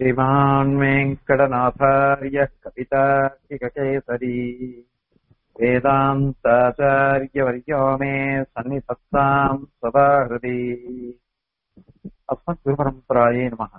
श्रीमान् वेङ्कटनाथार्यः कवितार्किककेसरी वेदान्ताचार्यवर्यो मे सन्निधत्ताम् सदा हृदि अस्मद्गुरुपरम्परायै நமः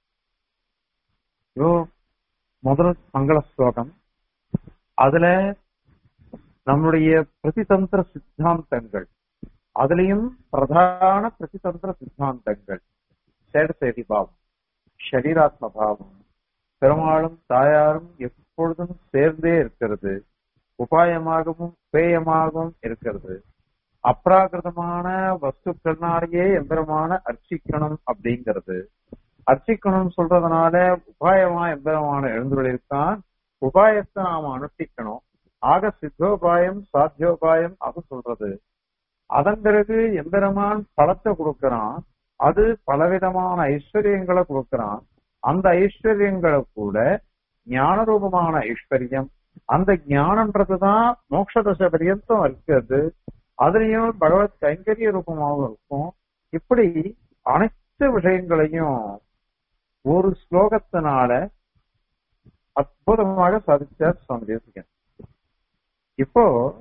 யோ முதல் மங்கள ஸ்லோகம் அதுல நம்முடைய பிரதிதந்திர சித்தாந்தங்கள் அதுலயும் பிரதான பிரதிதந்திர சித்தாந்தங்கள் சேடசேடி பாவம் ஷரீராத்ம பாவம் பெருமாளும் தாயாரும் எப்பொழுதும் சேர்ந்தே இருக்கிறது உபாயமாகவும் பேயமாகவும் இருக்கிறது அப்ராகிருதமான வஸ்துக்கள்னாலேயே எம்பெருமான அர்ச்சிக்கணும் அப்படிங்கிறது அர்ச்சிக்கணும் சொல்றதுனால உபாயமா எம்பெருமான எழுந்துள்ளிருக்கான் உபாயத்தை நாம அனுஷ்டிக்கணும் ஆக சித்தோபாயம் சாத்தியோபாயம் அது சொல்றது அதன் பிறகு எம்பெருமான் பலத்தை கொடுக்கறான் அது பலவிதமான ஐஸ்வர்யங்களை கொடுக்கறான் அந்த ஐஸ்வர்யங்களை கூட ஞான ரூபமான ஐஸ்வர்யம் அந்த ஞானன்றதுதான் மோட்ச தசை பரியந்தம் இருக்கிறது அதுலயும் பகவத் கைங்கரிய ரூபமாகவும் இருக்கும் இப்படி அனைத்து விஷயங்களையும் ஒரு ஸ்லோகத்தினால அற்புதமாக சாதிச்சார் சுவாமி தேசிகன் இப்போ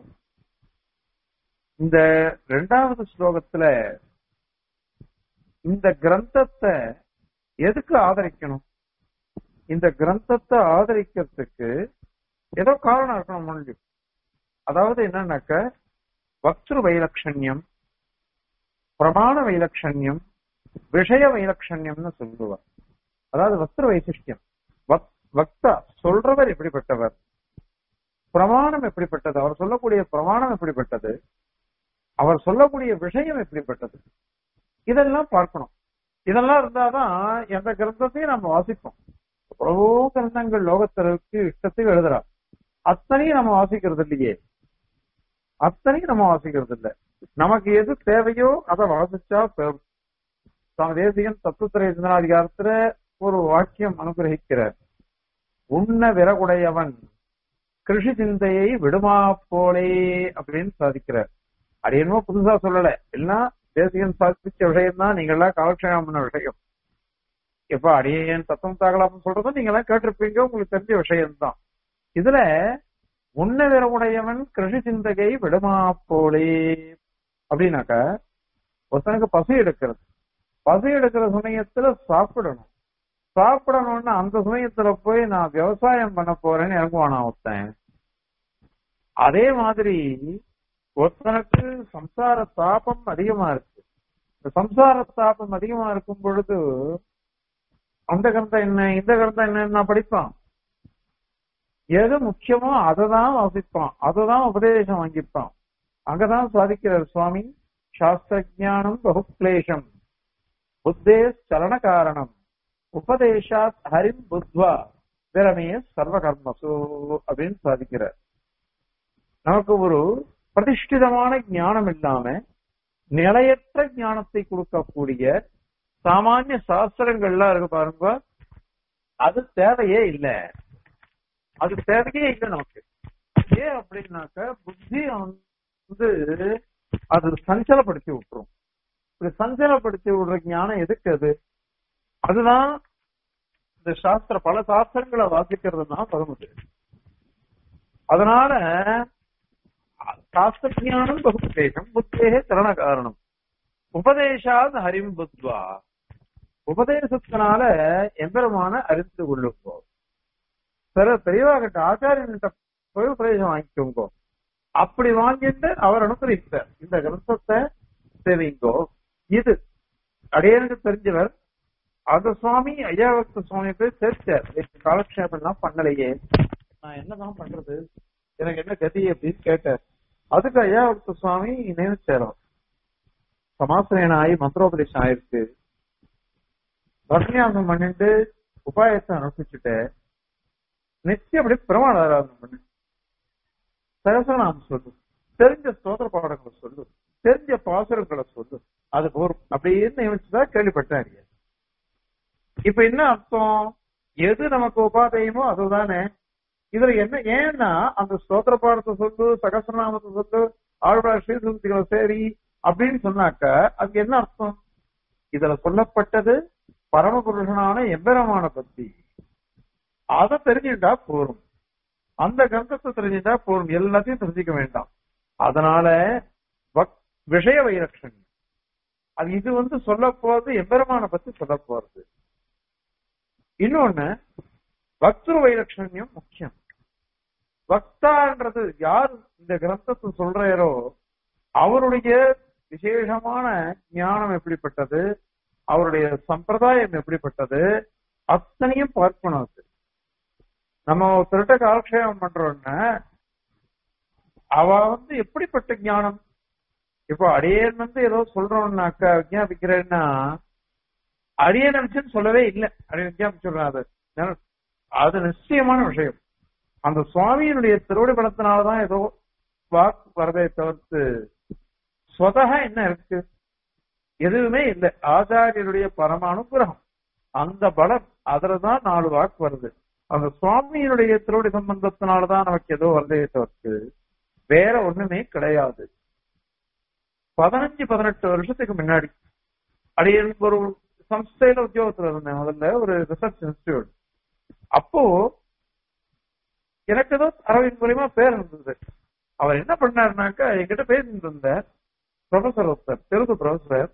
இந்த ரெண்டாவது ஸ்லோகத்துல இந்த கிரந்தத்தை எதுக்கு ஆதரிக்கணும் இந்த கிரந்தத்தை ஆதரிக்கிறதுக்கு ஏதோ காரணம் இருக்கணும் முடியும் அதாவது என்னன்னாக்க வக்திரு வைலட்சண்யம் பிரமாண வைலட்சண்யம் விஷய வைலட்சண்யம்னு சொல்லுவார் அதாவது வஸ்திர வைசிஷ்டியம் வக்தா சொல்றவர் எப்படிப்பட்டவர் பிரமாணம் எப்படிப்பட்டது அவர் சொல்லக்கூடிய பிரமாணம் எப்படிப்பட்டது அவர் சொல்லக்கூடிய விஷயம் எப்படிப்பட்டது இதெல்லாம் பார்க்கணும் இதெல்லாம் இருந்தாதான் எந்த கிரந்தத்தையும் நம்ம வாசிப்போம் எவ்வளவோ கிரந்தங்கள் லோகத்திற்கு இஷ்டத்துக்கு எழுதுறா அத்தனையும் நம்ம வாசிக்கிறது இல்லையே அத்தனையும் நம்ம வாசிக்கிறது இல்ல நமக்கு எது தேவையோ அதை வாசிச்சா பெரும் சுவாமி தேசிகன் தத்துவத்துறை சிந்தனாதிகாரத்துல ஒரு வாக்கியம் அனுகிரகிக்கிறார் உண்ண விறகுடையவன் கிருஷி சிந்தையை விடுமா போலே அப்படின்னு சாதிக்கிறார் அது என்னமோ புதுசா சொல்லல எல்லாம் தேசிகன் சாதிச்ச விஷயம் தான் நீங்க எல்லாம் காலக்ஷேபம் பண்ண விஷயம் இப்ப அடியேன் தத்துவம் தாகலாம்னு சொல்றதும் நீங்க எல்லாம் கேட்டிருப்பீங்க உங்களுக்கு தெரிஞ்ச விஷயம்தான் இதுல உன்ன விறகுடையவன் கிருஷி சிந்தகை விடுமா போலே அப்படின்னாக்க ஒருத்தனுக்கு பசி எடுக்கிறது பசி எடுக்கிற சமயத்துல சாப்பிடணும் சாப்பிடணும்னு அந்த சமயத்துல போய் நான் விவசாயம் பண்ண போறேன்னு இறங்குவானா ஒருத்தன் அதே மாதிரி ஒருத்தனுக்கு சம்சார தாபம் அதிகமா இருக்கு இந்த சம்சார தாபம் அதிகமா இருக்கும் பொழுது அந்த கிரந்தம் என்ன இந்த கிரந்தம் என்னன்னு நான் படிப்பான் எது முக்கியமோ அதை தான் வாசிப்பான் அதை தான் உபதேசம் வாங்கிப்பான் அங்கதான் சாதிக்கிறார் சுவாமி சாஸ்திர ஜானம் பகுக்லேஷம் புத்தே சலன காரணம் உபதேசாத் ஹரிம் புத்வா விரமே சர்வ கர்மசு அப்படின்னு சாதிக்கிறார் நமக்கு ஒரு பிரதிஷ்டிதமான ஞானம் இல்லாம நிலையற்ற ஞானத்தை கொடுக்கக்கூடிய சாமானிய சாஸ்திரங்கள்லாம் இருக்கு பாருங்க அது தேவையே இல்லை அது தேவையே இல்லை நமக்கு ஏன் அப்படின்னாக்க புத்தி வந்து அது சஞ்சலப்படுத்தி விட்டுரும் இப்படி சஞ்சலப்படுத்தி விடுற ஞானம் எதுக்கு அது அதுதான் இந்த சாஸ்திர பல சாஸ்திரங்களை வாசிக்கிறது தான் பகமுது அதனால சாஸ்திர ஜானம் பகுதேசம் புத்தேக சரண காரணம் உபதேசாத் ஹரிம் புத்வா உபதேசத்தினால எம்பெருமான அறிந்து கொள்ளுங்கோ சில பெரியவா கிட்ட ஆச்சாரியன்கிட்ட போய் உபதேசம் வாங்கிக்கோங்க அப்படி வாங்கிட்டு அவர் அனுசரித்தார் இந்த கிரந்தத்தை சேவிங்கோ இது அடையனுக்கு தெரிஞ்சவர் அந்த சுவாமி ஐயாவக்த சுவாமி போய் சேர்த்தார் காலக்ஷேபம் எல்லாம் பண்ணலையே நான் என்னதான் பண்றது எனக்கு என்ன கதி அப்படின்னு கேட்டார் அதுக்கு ஐயாவக்த சுவாமி நினைச்சாரோம் சமாசனம் ஆகி மந்திரோபதேசம் ஆயிருக்கு பத்னியாசம் பண்ணிட்டு உபாயத்தை அனுப்பிச்சுட்டு நிச்சயம் அப்படி பிரமாண ஆராதனை பண்ணு சகசநாமம் சொல்லு தெரிஞ்ச ஸ்தோத்திர பாடங்களை சொல்லு தெரிஞ்ச பாசுரங்களை சொல்லு அது போரும் அப்படின்னு நினைச்சுதான் கேள்விப்பட்டேன் இப்ப என்ன அர்த்தம் எது நமக்கு உபாதையுமோ அதுதானே இதுல என்ன ஏன்னா அந்த ஸ்தோத்திர பாடத்தை சொல்லு சகசநாமத்தை சொல்லு ஆழ்வார் ஸ்ரீசுத்திகளை சரி அப்படின்னு சொன்னாக்க அதுக்கு என்ன அர்த்தம் இதுல சொல்லப்பட்டது பரமபுருஷனான எம்பெருமான பத்தி அதை தெரிஞ்சுட்டா போரும் அந்த கிரந்தத்தை தெரிஞ்சுட்டா போரும் எல்லாத்தையும் தெரிஞ்சுக்க வேண்டாம் அதனால பக்- விஷய வைரக்ஷன் அது இது வந்து சொல்ல போறது எம்பெருமான பத்தி சொல்ல போறது இன்னொன்னு பக்திரு வைலட்சண்யம் முக்கியம் பக்தான்றது யார் இந்த கிரந்தத்தை சொல்றாரோ அவருடைய விசேஷமான ஞானம் எப்படிப்பட்டது அவருடைய சம்பிரதாயம் எப்படிப்பட்டது அத்தனையும் பார்க்கணும் அது நம்ம ஒருத்தர்கிட்ட காலக்ஷேபம் பண்றோம்னா அவ வந்து எப்படிப்பட்ட ஞானம் இப்போ அடியேன் வந்து ஏதோ சொல்றோம்னாக்கா விஞ்ஞாபிக்கிறேன்னா அடியேன் நினைச்சுன்னு சொல்லவே இல்லை அடியேன் விஞ்ஞாபிச்சுடுறேன் அது ஏன்னா, அது நிச்சயமான விஷயம் அந்த சுவாமியினுடைய திருவடி பலத்தினாலதான் ஏதோ வாக்கு வரதை தவிர்த்து ஸ்வதகா என்ன இருக்கு எதுவுமே இல்லை ஆச்சாரியருடைய பரம அனுகிரகம் அந்த பலம் அதுலதான் நாலு வாக்கு வருது அந்த சுவாமியினுடைய திருவடி சம்பந்தத்தினாலதான் நமக்கு ஏதோ வருதே தவிர்த்து வேற ஒண்ணுமே கிடையாது பதினஞ்சு பதினெட்டு வருஷத்துக்கு முன்னாடி அடியன் ஒரு சம்ஸ்தையில உத்தியோகத்துல இருந்தேன் முதல்ல ஒரு ரிசர்ச் இன்ஸ்டிடியூட் அப்போ எனக்கு ஏதோ அரவிந்த் மூலியமா பேர் இருந்தது அவர் என்ன பண்ணாருனாக்கா என்கிட்ட பேசிட்டு இருந்தார் ப்ரொஃபசர் ஒருத்தர் தெலுங்கு ப்ரொஃபசர்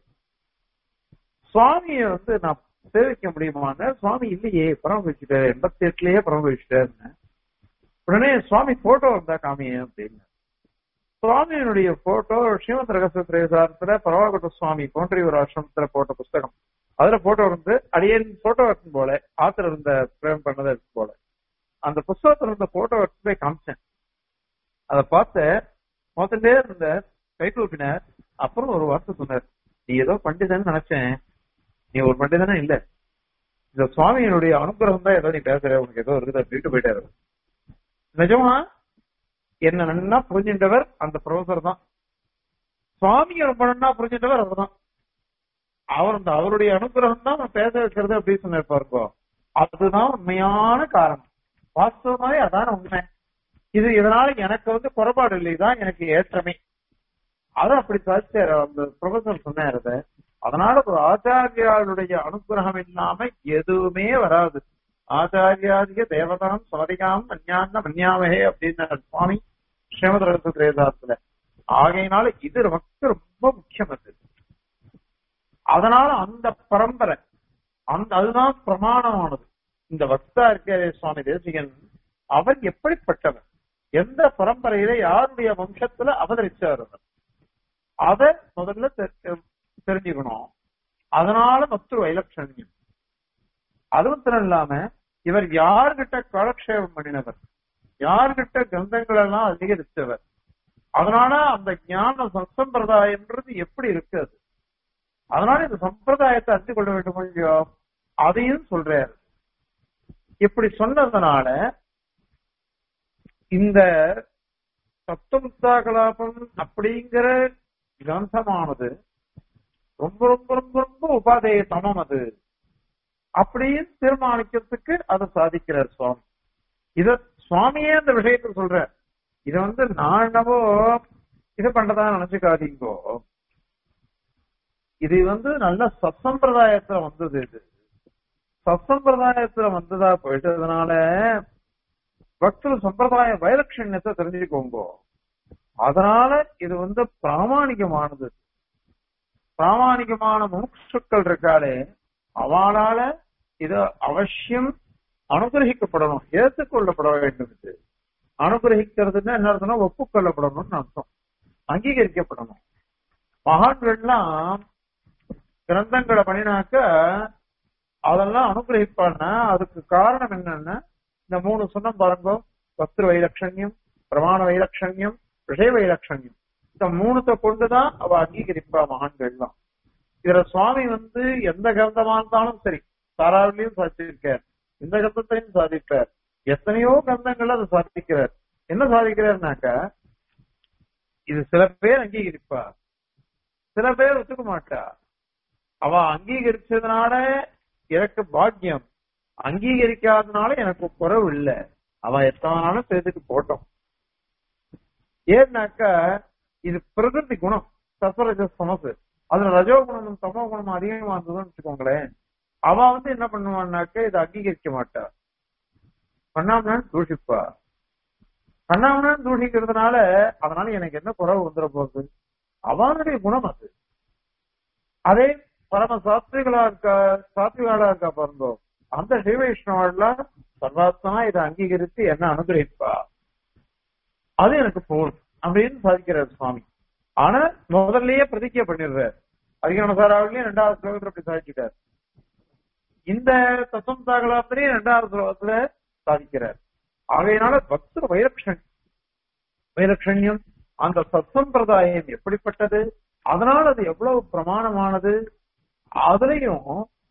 சுவாமியை வந்து நான் சேவிக்க முடியுமான்னு சுவாமி இல்லையே பரமபிச்சுட்டாரு எண்பத்தி எட்டுலயே பரமபிச்சுட்டாருன்னு உடனே சுவாமி போட்டோ இருந்தா காமியே அப்படின்னு சுவாமியினுடைய போட்டோ ஸ்ரீமத் ரகசிய திரேசாரத்துல பரவாகட்ட சுவாமி போன்ற ஒரு ஆசிரமத்துல போட்ட புஸ்தகம் அதுல போட்டோ இருந்து அடியேன் போட்டோ இருக்கும் போல ஆத்திர இருந்த பிரேம் பண்ணதை இருக்கும் போல அந்த புஸ்தகத்துல இருந்த போட்டோ எடுத்து போய் காமிச்சேன் அதை பார்த்து முதல்ல இருந்த கை தூக்கினார் அப்புறம் ஒரு வார்த்தை சொன்னார் நீ ஏதோ பண்டிதன் நினைச்சேன் நீ ஒரு பண்டிதனா இல்ல இந்த சுவாமியினுடைய அனுகிரகம் தான் ஏதோ நீ பேசுற உனக்கு ஏதோ இருக்குது அப்படின்ட்டு போயிட்டாரு நிஜமா என்ன நன்னா புரிஞ்சின்றவர் அந்த ப்ரொஃபசர் தான் சுவாமியை ரொம்ப நன்னா புரிஞ்சின்றவர் அவர் தான் அவர் அந்த அவருடைய அனுகிரகம் தான் நான் பேச வைக்கிறது அப்படின்னு சொன்னார் பாருங்க அதுதான் உண்மையான காரணம் வாஸ்தவமாவே அதான் உண்மை இது இதனால எனக்கு வந்து குறைபாடு இல்லை தான் எனக்கு ஏற்றமே அது அப்படி சாதிச்சாரு அந்த ப்ரொஃபசர் சொன்னார் அதை அதனால ஒரு ஆச்சாரியாளுடைய அனுகிரகம் இல்லாம எதுவுமே வராது ஆச்சாரியாதிக தேவதாம் சவதிகாம் அந்யாந்த மன்யாமகே அப்படின்னு சுவாமி ஸ்ரீமத் ரகசியத்துல ஆகையினால இது நமக்கு ரொம்ப முக்கியம் அது அதனால அந்த பரம்பரை அந்த அதுதான் பிரமாணமானது இந்த வக்தா இருக்காரே சுவாமி தேசிகன் அவர் எப்படிப்பட்டவர் எந்த பரம்பரையில யாருடைய வம்சத்துல அவதரிச்சார் அவர் அத முதல்ல தெ- தெரிஞ்சுக்கணும் அதனால மற்ற வைலட்சண்யம் அது மாத்திரம் இல்லாம இவர் யார்கிட்ட காலக்ஷேபம் பண்ணினவர் யார்கிட்ட கிரந்தங்கள் எல்லாம் அதிகரித்தவர் அதனால அந்த ஞான சம்பிரதாயம்ன்றது எப்படி இருக்கு அது அதனால இந்த சம்பிரதாயத்தை அறிந்து கொள்ள வேண்டும் இல்லையோ அதையும் சொல்றாரு இப்படி சொன்னதுனால இந்த சப்தமுத்தா கலாபம் அப்படிங்கிற கிரந்தமானது ரொம்ப ரொம்ப ரொம்ப ரொம்ப உபாதேய தமம் அது அப்படின்னு தீர்மானிக்கிறதுக்கு அதை சாதிக்கிறார் சுவாமி இத சுவாமியே அந்த விஷயத்தை சொல்ற இத வந்து நான் என்னவோ இது பண்றதா நினைச்சுக்காதீங்கோ இது வந்து நல்ல சத்சம்பிரதாயத்துல வந்தது இது சத்சம்பிரதாயத்துல வந்ததா போயிட்டதுனால பக்தர் சம்பிரதாய வைலட்சண்யத்தை தெரிஞ்சுக்கோங்க அதனால இது வந்து பிராமாணிகமானது பிராமாணிகமான முமுட்சுக்கள் இருக்காளே அவளால இது அவசியம் அனுகிரகிக்கப்படணும் ஏற்றுக்கொள்ளப்பட வேண்டும் இது அனுகிரகிக்கிறதுன்னா என்ன அர்த்தம்னா ஒப்புக்கொள்ளப்படணும்னு அர்த்தம் அங்கீகரிக்கப்படணும் மகான்கள்லாம் கிரந்தங்களை பண்ணினாக்க அதெல்லாம் அனுகிரகிப்பான்னா அதுக்கு காரணம் என்னன்னா இந்த மூணு சொன்ன பாருங்க பத்திர வைலட்சண்யம் பிரமாண வைலட்சண்யம் விஷய வைலட்சண்யம் இந்த மூணுத்தை கொண்டுதான் அவ அங்கீகரிப்பா மகான்கள்லாம் இதுல சுவாமி வந்து எந்த கிரந்தமா இருந்தாலும் சரி சாராவிலையும் சாதிச்சிருக்கார் இந்த கிரந்தத்தையும் சாதிப்பார் எத்தனையோ கிரந்தங்கள் அதை சாதிக்கிறார் என்ன சாதிக்கிறார்னாக்கா இது சில பேர் அங்கீகரிப்பா சில பேர் ஒத்துக்க மாட்டா அவ அங்கீகரிச்சதுனால எனக்கு பாக்கியம் அங்கீகரிக்காதனால எனக்கு குறைவு இல்லை அவ எத்தனாலும் சேர்த்துட்டு போட்டோம் ஏன்னாக்கா இது பிரகிருதி குணம் சஸ்வரஜ சமசு அதுல ரஜோ குணமும் தமோ குணமும் அதிகமா இருந்ததுன்னு வச்சுக்கோங்களேன் அவ வந்து என்ன பண்ணுவான்னாக்க இதை அங்கீகரிக்க மாட்டா பண்ணாமனான்னு தூஷிப்பா பண்ணாமனான்னு தூஷிக்கிறதுனால அதனால எனக்கு என்ன குறவு வந்துட போகுது அவனுடைய குணம் அது அதே பரம சாத்விகளா இருக்கா சாத்விகாலா இருக்கா பாருங்கோ அந்த ஸ்ரீவைஷ்ணவெல்லாம் சர்வாத்மா இதை அங்கீகரித்து என்ன அனுகிரகிப்பா அது எனக்கு போதும் அப்படின்னு சாதிக்கிறார் சுவாமி ஆனா முதல்லயே பிரதிஜை பண்ணிடுறார் அதிகமசாராவிலையும் ரெண்டாவது ஸ்லோகத்துல அப்படி சாதிச்சிட்டார் இந்த தத்துவம் தாகலாத்திலையும் ரெண்டாவது ஸ்லோகத்துல சாதிக்கிறார் ஆகையினால பக்தர் வைரக்ஷன் வைரக்ஷண்யம் அந்த சத்சம்பிரதாயம் எப்படிப்பட்டது அதனால அது எவ்வளவு பிரமாணமானது அதுலயும்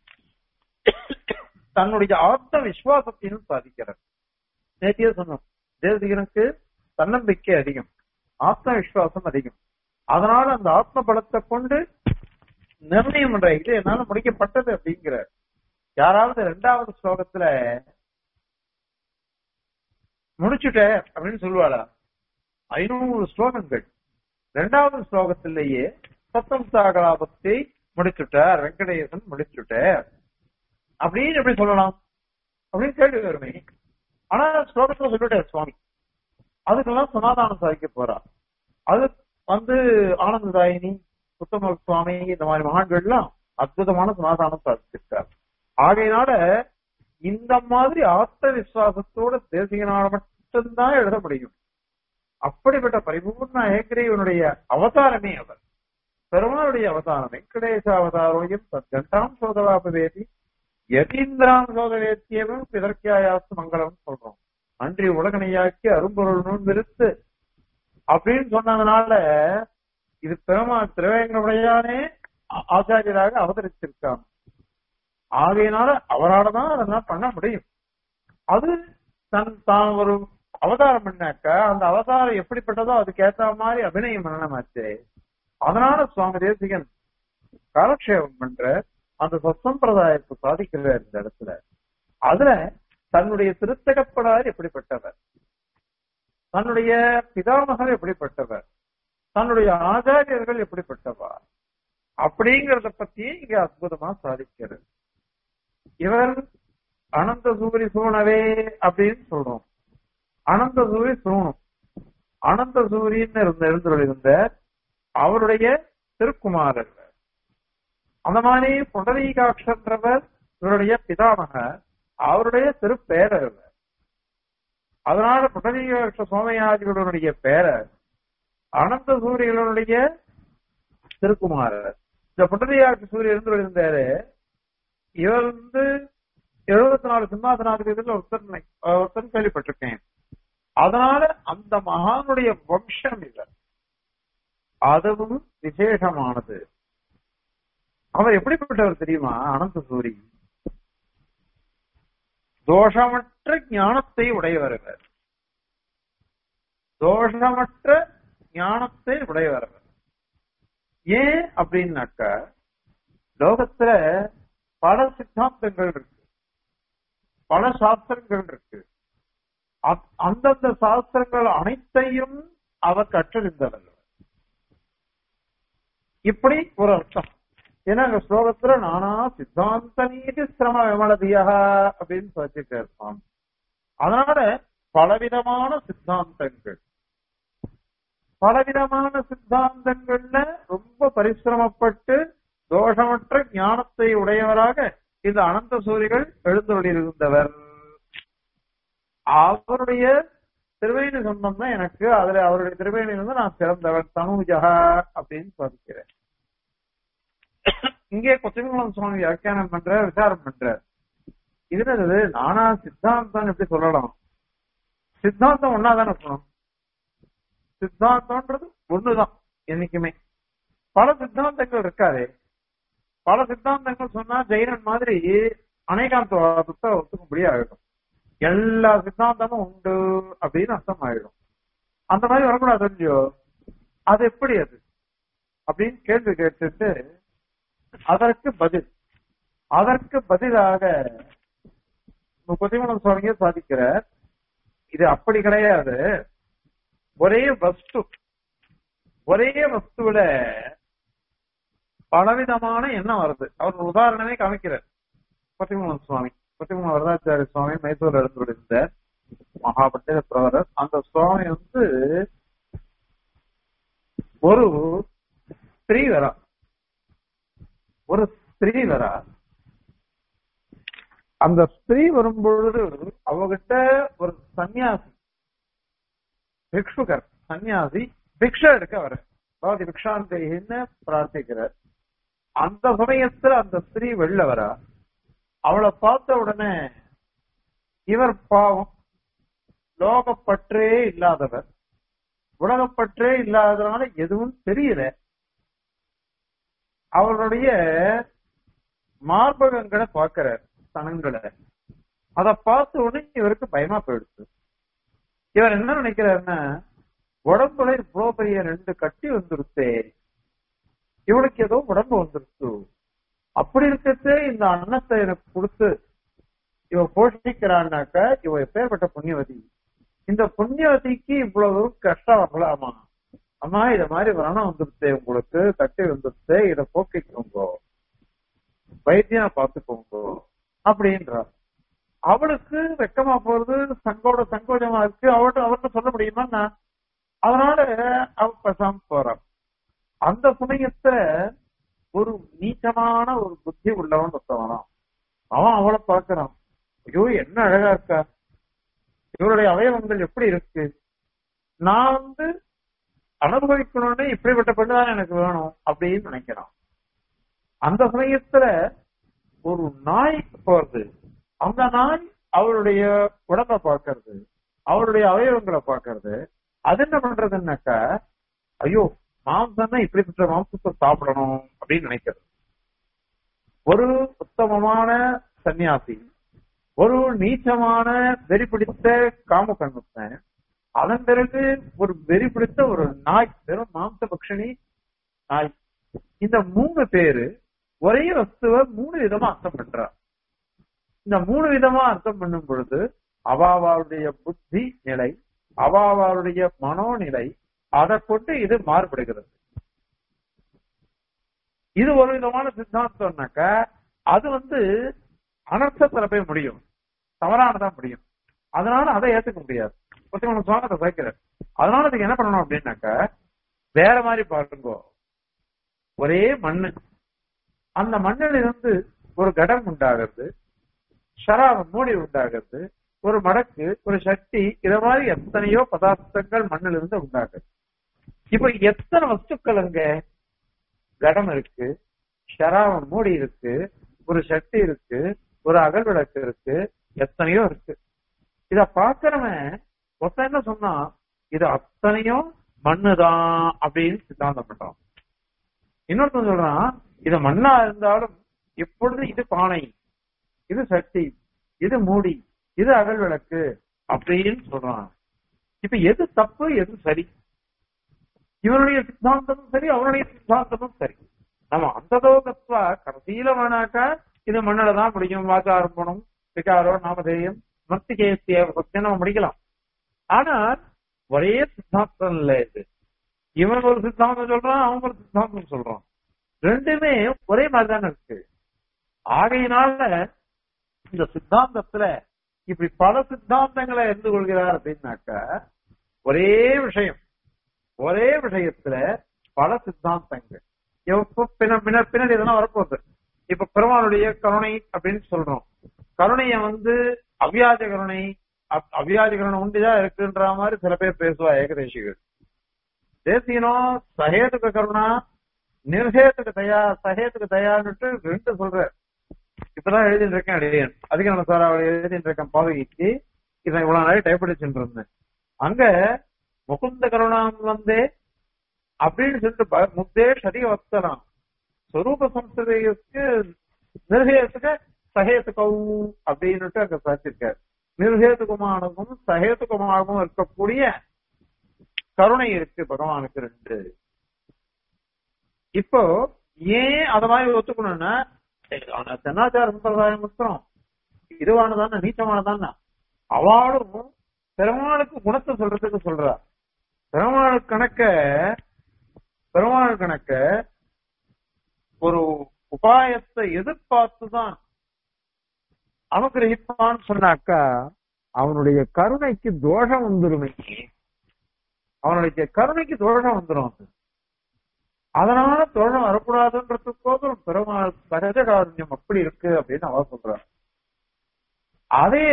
தன்னுடைய ஆத்ம விசுவாசத்தையும் சாதிக்கிறார் நேத்தியே சொன்னோம் தேவதிகனுக்கு தன்னம்பிக்கை அதிகம் ஆத்ம விசுவாசம் அதிகம் அதனால அந்த ஆத்ம பலத்தை கொண்டு நிர்ணயம் பண்ற இது என்னால முடிக்கப்பட்டது அப்படிங்கிற யாராவது ரெண்டாவது ஸ்லோகத்துல முடிச்சுட்ட அப்படின்னு சொல்லுவாளா ஐநூறு ஸ்லோகங்கள் ரெண்டாவது ஸ்லோகத்திலேயே சத்தம் சாகலாபத்தை முடிச்சுட்டார் வெங்கடேசன் முடிச்சுட்டார் அப்படின்னு எப்படி சொல்லலாம் அப்படின்னு கேள்வி வருமே ஆனா ஸ்லோகத்துல சொல்லிட்டார் சுவாமி அதுக்கெல்லாம் சமாதானம் சாதிக்க போறா அது வந்து ஆனந்ததாயினி உத்தம சுவாமி இந்த மாதிரி மகான்கள்லாம் அற்புதமான சமாதானம் சாதிச்சிருக்கார் ஆகையினால இந்த மாதிரி ஆத்ம விசுவாசத்தோட தேசிகனால மட்டும்தான் எழுத முடியும் அப்படிப்பட்ட பரிபூர்ண ஏகரேவனுடைய அவதாரமே அவர் பெருமாளுடைய அவதாரம் வெங்கடேச அவதாரோயம் தத்கண்டாம் சோதவாபவேதி யதீந்திராம் சோதவேத்தியமும் பிதற்கியாயாஸ்து மங்களம் சொல்றோம் அன்றி உலகனையாக்கி அரும்பொருள் நூல் விருத்து அப்படின்னு சொன்னதுனால இது பெருமாள் திருவேங்கடையானே ஆச்சாரியராக அவதரிச்சிருக்காங்க ஆகையினால அவரால்தான் அதெல்லாம் பண்ண முடியும் அது தன் தான் ஒரு அவதாரம் பண்ணாக்க அந்த அவதாரம் எப்படிப்பட்டதோ அதுக்கு ஏத்த மாதிரி அபிநயம் பண்ணமாச்சு அதனால சுவாமி தேசிகன் காலக்ஷேபம் பண்ற அந்த சத்சம்பிரதாயத்தை சாதிக்கிறார் இந்த இடத்துல அதுல தன்னுடைய திருத்தகப்படார் எப்படிப்பட்டவர் தன்னுடைய பிதாமகர் எப்படிப்பட்டவர் தன்னுடைய ஆச்சாரியர்கள் எப்படிப்பட்டவர் அப்படிங்கறத பத்தி இங்க அற்புதமா சாதிக்கிறது இவர் அனந்த சூரி சூனவே அப்படின்னு சொல்றோம் அனந்த சூரி சூணும் அனந்த சூரியன்னு இருந்த இருந்த அவருடைய திருக்குமாரர் அந்த மாதிரி புண்டரீகாட்சன்றவர் இவருடைய பிதாமகர் அவருடைய திருப்பேரர் அதனால புண்டரீகாட்ச சோமயாதிகளுடைய பேரர் அனந்த சூரியனுடைய திருக்குமாரர் இந்த புண்டரீகாட்ச சூரியன் இருந்து இருந்தாரு இவர் வந்து எழுபத்தி நாலு சிம்மாசனாதிபதியில் ஒருத்தர் ஒருத்தர் கேள்விப்பட்டிருக்கேன் அதனால அந்த மகானுடைய வம்சம் இவர் அதுவும் விசேஷமானது அவர் எப்படிப்பட்டவர் தெரியுமா அனந்த சூரி தோஷமற்ற ஞானத்தை உடையவர் இவர் தோஷமற்ற ஞானத்தை உடையவர் ஏன் அப்படின்னாக்க லோகத்துல பல சித்தாந்தங்கள் இருக்கு பல சாஸ்திரங்கள் இருக்கு அந்தந்த சாஸ்திரங்கள் அனைத்தையும் அவர் கற்றறிந்தவர் இப்படி ஒரு அர்த்தம் ஏன்னா அந்த ஸ்லோகத்துல நானா சித்தாந்த நீதி சிரம விமலதியா அப்படின்னு சொல்லிருக்காரு சுவாமி அதனால பலவிதமான சித்தாந்தங்கள் பலவிதமான சித்தாந்தங்கள்ல ரொம்ப பரிசிரமப்பட்டு தோஷமற்ற ஞானத்தை உடையவராக இந்த அனந்த சூரிகள் எழுந்தொழியிருந்தவர் அவருடைய திருவேணி சொந்தம் தான் எனக்கு அதுல அவருடைய திருவேணி வந்து நான் சிறந்தவர் தனுஜகா அப்படின்னு சொல்லிக்கிறேன் இங்கே கொச்சமங்கலம் சுவாமி வியாக்கியானம் பண்ற விசாரம் பண்ற இது என்னது நானா சித்தாந்தம் எப்படி சொல்லலாம் சித்தாந்தம் ஒன்னாதானே சொல்லணும் சித்தாந்தம்ன்றது ஒண்ணுதான் என்னைக்குமே பல சித்தாந்தங்கள் இருக்காது பல சித்தாந்தங்கள் சொன்னா ஜெயினன் மாதிரி அநேகாந்தவாதத்தை ஒத்துக்க முடியாது எல்லா சித்தாந்தமும் உண்டு அப்படின்னு அர்த்தம் ஆயிடும் அந்த மாதிரி வரக்கூடாது இல்லையோ அது எப்படி அது அப்படின்னு கேள்வி கேட்டுட்டு அதற்கு பதில் அதற்கு பதிலாக கொதிமலம் சுவாமியே சாதிக்கிற இது அப்படி கிடையாது ஒரே வஸ்து ஒரே வஸ்துவில பலவிதமான எண்ணம் வருது அவர் உதாரணமே காமிக்கிறார் பத்திமூலம் சுவாமி பத்திமூலம் வரதாச்சாரிய சுவாமி மைசூர்ல எழுந்துருந்த மகாபட்டிர பிரவரர் அந்த சுவாமி வந்து ஒரு ஸ்திரீ வரா ஒரு ஸ்திரீ வரா அந்த ஸ்திரீ வரும்பொழுது அவகிட்ட ஒரு சன்னியாசி பிக்ஷுகர் சன்னியாசி பிக்ஷை எடுக்க வர அதாவது பிக்ஷாந்தேன்னு பிரார்த்திக்கிறார் அந்த சமயத்துல அந்த ஸ்திரீ வெளில வரா அவளை பார்த்த உடனே இவர் பாவம் லோகப்பற்றே இல்லாதவர் உலகப்பற்றே இல்லாததுனால எதுவும் தெரியல அவருடைய மார்பகங்களை பார்க்கிறார் ஸ்தனங்களை அத பார்த்த உடனே இவருக்கு பயமா போயிடுச்சு இவர் என்ன நினைக்கிறாருன்னா உடம்புல இவ்வளவு பெரிய ரெண்டு கட்டி வந்துருச்சே இவனுக்கு ஏதோ உடம்பு வந்துருச்சு அப்படி இருக்கிறது இந்த அன்னத்தை எனக்கு கொடுத்து இவ போஷிக்கிறான்னாக்க இவ எப்பேற்பட்ட புண்ணியவதி இந்த புண்ணியவதிக்கு இவ்வளவு கஷ்டம் வரலாமா அம்மா இத மாதிரி வரணம் வந்துருச்சு உங்களுக்கு கட்டி வந்துருச்சு இத போக்கிக்கோங்க வைத்தியம் பார்த்துக்கோங்க அப்படின்றார் அவளுக்கு வெக்கமா போறது சங்கோட சங்கோஜமா இருக்கு அவர்கிட்ட அவர்கிட்ட சொல்ல முடியுமா அதனால அவ பேசாம போறான் அந்த சமயத்துல ஒரு நீச்சமான ஒரு புத்தி உள்ளவன் ஒருத்தவனாம் அவன் அவளை பார்க்கறான் ஐயோ என்ன அழகா இருக்கா இவருடைய அவயவங்கள் எப்படி இருக்கு நான் வந்து அனுபவிக்கணும்னு இப்படிப்பட்ட பெண்ணு தான் எனக்கு வேணும் அப்படின்னு நினைக்கிறான் அந்த சமயத்துல ஒரு நாய் போறது அந்த நாய் அவருடைய உடம்ப பார்க்கறது அவருடைய அவயவங்களை பார்க்கறது அது என்ன பண்றதுன்னாக்கா ஐயோ மாம்சம்னா இப்படிப்பட்ட மாம்சத்தை சாப்பிடணும் அப்படின்னு நினைக்கிறது ஒரு உத்தமமான சன்னியாசி ஒரு நீச்சமான வெறி பிடித்த காம கண்ணுத்தன் அதன் பிறகு ஒரு வெறி பிடித்த ஒரு நாய் வெறும் மாம்ச பக்ஷணி நாய் இந்த மூணு பேரு ஒரே வஸ்துவ மூணு விதமா அர்த்தம் பண்றார் இந்த மூணு விதமா அர்த்தம் பண்ணும் பொழுது அவாவாளுடைய புத்தி நிலை அவாவாளுடைய மனோநிலை அதை கொண்டு இது மாறுபடுகிறது இது ஒரு விதமான சித்தாந்தம்னாக்க அது வந்து அனர்த்தத்துல போய் முடியும் தவறானதான் முடியும் அதனால அதை ஏத்துக்க முடியாது ஒருத்தவங்க சுவாகத்தை சேர்க்கிறார் அதனால அதுக்கு என்ன பண்ணணும் அப்படின்னாக்க வேற மாதிரி பாருங்க ஒரே மண்ணு அந்த மண்ணில் இருந்து ஒரு கடம் உண்டாகிறது ஷராவம் மூடி உண்டாகிறது ஒரு மடக்கு ஒரு சக்தி இத மாதிரி எத்தனையோ பதார்த்தங்கள் மண்ணில் இருந்து உண்டாகுது இப்ப எத்தனை வஸ்துக்கள் அங்க கடம் இருக்கு ஷராவம் மூடி இருக்கு ஒரு சக்தி இருக்கு ஒரு அகல் விளக்கு இருக்கு எத்தனையோ இருக்கு இத பாக்குறவன் ஒருத்தன் என்ன சொன்னா இது அத்தனையும் மண்ணுதான் அப்படின்னு சித்தாந்தம் பண்றான் இன்னொருத்தன் சொல்றான் இது மண்ணா இருந்தாலும் இப்பொழுது இது பானை இது சக்தி இது மூடி இது அகல் விளக்கு அப்படின்னு சொல்றான் இப்ப எது தப்பு எது சரி இவருடைய சித்தாந்தமும் சரி அவருடைய சித்தாந்தமும் சரி நம்ம அந்த தோகத்வா கடைசியில வேணாக்கா இது மண்ணில தான் முடியும் வாச்சாரம்பணம் விகாரோ நாமதேயம் மர்த்திகேசிய சத்தியம் நம்ம முடிக்கலாம் ஆனால் ஒரே சித்தாந்தம் இல்ல இது இவன் ஒரு சித்தாந்தம் சொல்றான் அவன் ஒரு சித்தாந்தம் சொல்றான் ரெண்டுமே ஒரே மாதிரிதானே இருக்கு ஆகையினால இந்த சித்தாந்தத்துல இப்படி பல சித்தாந்தங்களை இருந்து கொள்கிறார் அப்படின்னாக்க ஒரே விஷயம் ஒரே விஷயத்துல பல சித்தாந்தங்கள் இப்ப பின்ன பின்னாடி இதெல்லாம் வரப்போகுது இப்ப பெருமானுடைய கருணை அப்படின்னு சொல்றோம் கருணைய வந்து அவ்வியாஜ கருணை அவ்வியாஜ கருணை உண்டுதான் இருக்குன்ற மாதிரி சில பேர் பேசுவா ஏகதேசிகள் தேசியனும் சகேதுக கருணா நிர்ஹேத்துக்கு தயா சகேத்துக்கு தயான்னுட்டு ரெண்டு சொல்ற இப்பதான் எழுதிட்டு இருக்கேன் அடியன் அதுக்கு நான் சார் அவளை எழுதிட்டு இருக்கேன் பாவகிக்கு இதை இவ்வளவு நாள் டைப் அடிச்சுட்டு இருந்தேன் அங்க முகுந்த கருணாம் வந்தே அப்படின்னு சொல்லிட்டு முத்தே சரி வத்தலாம் ஸ்வரூப சம்ஸ்கிருதிக்கு நிர்ஹேத்துக்கு சகேத்துக்கவு அப்படின்னுட்டு அங்க சாச்சிருக்காரு நிர்ஹேதுகுமானதும் சகேதுகுமாகவும் இருக்கக்கூடிய கருணை இருக்கு பகவானுக்கு ரெண்டு இப்போ ஏன் அத மாதிரி ஒத்துக்கணும்னா தென்னாச்சார சம்பிரதாயம் மட்டும் இதுவானதான நீச்சமானதான அவளும் பெருமாளுக்கு குணத்தை சொல்றதுக்கு சொல்றா பெருமாள் கணக்க பெருமாள் கணக்க ஒரு உபாயத்தை எதிர்பார்த்துதான் அனுகிரகிப்பான்னு சொன்னாக்கா அவனுடைய கருணைக்கு தோஷம் வந்துருமே அவனுடைய கருணைக்கு தோஷம் வந்துடும் அது அதனால தோஷம் வரக்கூடாதுன்றதுக்கோசரம் பெருமாள் சகஜ காரண்யம் அப்படி இருக்கு அப்படின்னு அவ சொல்றான் அதே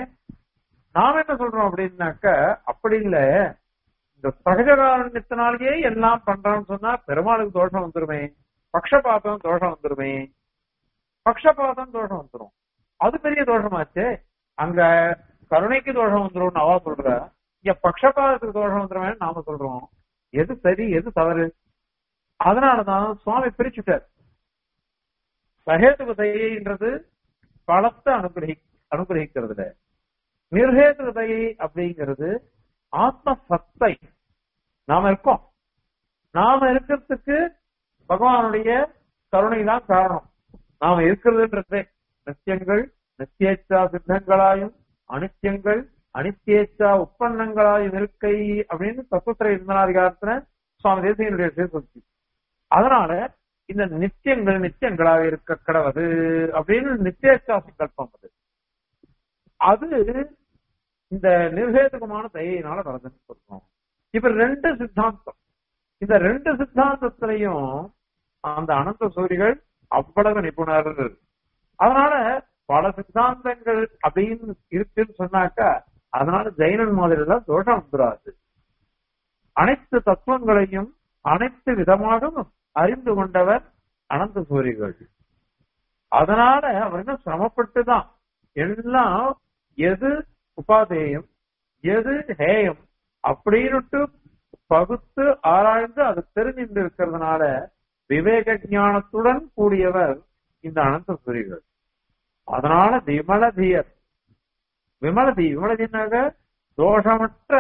நாம என்ன சொல்றோம் அப்படின்னாக்க அப்படி இல்ல இந்த சகஜ காரண்யத்தினாலேயே எல்லாம் பண்றான்னு சொன்னா பெருமாளுக்கு தோஷம் வந்துருமே பக்ஷபாதம் தோஷம் வந்துருமே பக்ஷபாதம் தோஷம் வந்துரும் அது பெரிய தோஷமாச்சே அங்க கருணைக்கு தோஷம் வந்துரும் அவா சொல்ற இங்க பக்ஷபாதத்துக்கு தோஷம் வந்துருமே நாம சொல்றோம் எது சரி எது தவறு அதனாலதான் சுவாமி பிரிச்சுட்டார் சகேதுக தயைன்றது பலத்தை அனுகிரகி அனுகிரகிக்கிறதுல நிர்ஹேதுக தயை அப்படிங்கிறது ஆத்ம சத்தை நாம இருக்கோம் நாம இருக்கிறதுக்கு பகவானுடைய கருணை தான் காரணம் நாம இருக்கிறதுன்றதே நித்தியங்கள் நித்தியேச்சா சித்தங்களாயும் அனித்தியங்கள் அனித்தியேச்சா உற்பன்னங்களாயும் இருக்கை அப்படின்னு தத்துவத்திர இருந்தனாதிகாரத்துல சுவாமி தேசியனுடைய சேர்த்து அதனால இந்த நித்தியங்கள் நித்தியங்களாக இருக்க கடவுது அப்படின்னு நித்தியேச்சா சங்கல்பம் அது அது இந்த நிர்வேதகமான தயையினால வருதுன்னு சொல்றோம் இப்ப ரெண்டு சித்தாந்தம் இந்த ரெண்டு சித்தாந்தத்திலையும் அந்த அனந்த சூரிகள் அவ்வளவு நிபுணர் அதனால பல சித்தாந்தங்கள் அப்படின்னு இருக்குன்னு சொன்னாக்கா அதனால ஜெயினன் மாதிரி எல்லாம் தோஷம் வந்துடாது அனைத்து தத்துவங்களையும் அனைத்து விதமாகவும் அறிந்து கொண்டவர் அனந்த சூரிகள் அதனால அவர் என்ன சிரமப்பட்டுதான் எல்லாம் எது உபாதேயம் எது ஹேயம் அப்படின்னுட்டு பகுத்து ஆராய்ந்து அது தெரிஞ்சுட்டு இருக்கிறதுனால விவேக ஞானத்துடன் கூடியவர் இந்த அனந்த சூரிகள் அதனால விமலதியர் விமலதி விமலதினாக தோஷமற்ற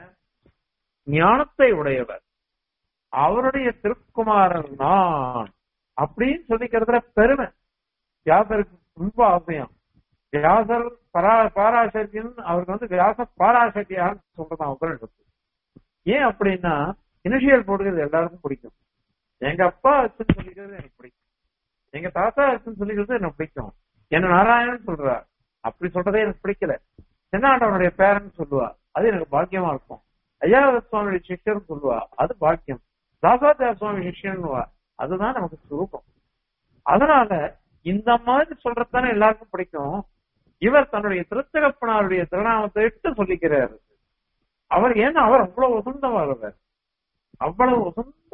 ஞானத்தை உடையவர் அவருடைய திருக்குமாரன் நான் அப்படின்னு சொல்லிக்கிறதுல பெருமை வியாசருக்கு ரொம்ப ஆசையம் வியாசர் பரா பாராசரியன் அவருக்கு வந்து வியாச பாராசரியான்னு சொல்றதான் உபனிஷத்து ஏன் அப்படின்னா இனிஷியல் போடுறது எல்லாருக்கும் பிடிக்கும் எங்க அப்பா அச்சுன்னு சொல்லிக்கிறது எனக்கு பிடிக்கும் எங்க தாத்தா அச்சுன்னு சொல்லிக்கிறது எனக்கு பிடிக்கும் என்ன நாராயணன் சொல்றார் அப்படி சொல்றதே எனக்கு பிடிக்கல தென்னாண்டவனுடைய பேரன் சொல்லுவா அது எனக்கு பாக்கியமா இருக்கும் ஐயாவத சுவாமியுடைய சிஷ்யர்னு சொல்லுவா அது பாக்கியம் தாசாத்தியா சுவாமி சிஷ்யன்னுவா அதுதான் நமக்கு சுரூபம் அதனால இந்த மாதிரி சொல்றதுதானே எல்லாருக்கும் பிடிக்கும் இவர் தன்னுடைய திருத்தகப்பனாருடைய திருநாமத்தை இட்டு சொல்லிக்கிறார் அவர் ஏன்னா அவர் அவ்வளவு உசந்தவர் அவ்வளவு உசந்த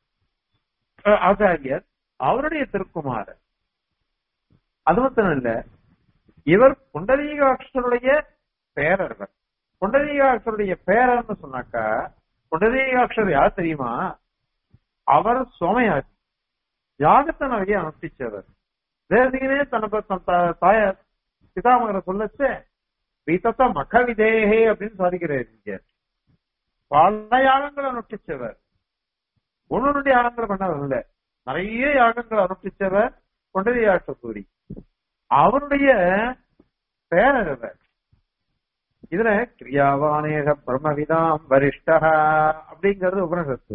ஆச்சாரியர் அவருடைய திருக்குமாரர் அது மட்டும் இல்ல இவர் புண்டரீகாட்சருடைய பேரர்கள் புண்டரீகாட்சருடைய பேரர்னு சொன்னாக்கா புண்டரீகாட்சர் யார் தெரியுமா அவர் சோமயாஜி யாகத்தை நிறைய அனுஷ்டிச்சவர் தேசிகனே தன்னை தாயார் பிதாமகரை சொல்லச்சு வீத்தத்த மக விதேகே அப்படின்னு சாதிக்கிறார் இங்க பல யாகங்களை அனுஷ்டிச்சவர் ஒன்னு ரெண்டு யாகங்களை பண்ணவர் இல்ல நிறைய யாகங்களை அனுஷ்டிச்சவர் கொண்டதியாட்ட சூரி அவருடைய பேரர் அவர் இதுல கிரியாவானேக பிரம்மவிதாம் வரிஷ்டா அப்படிங்கிறது உபனிஷத்து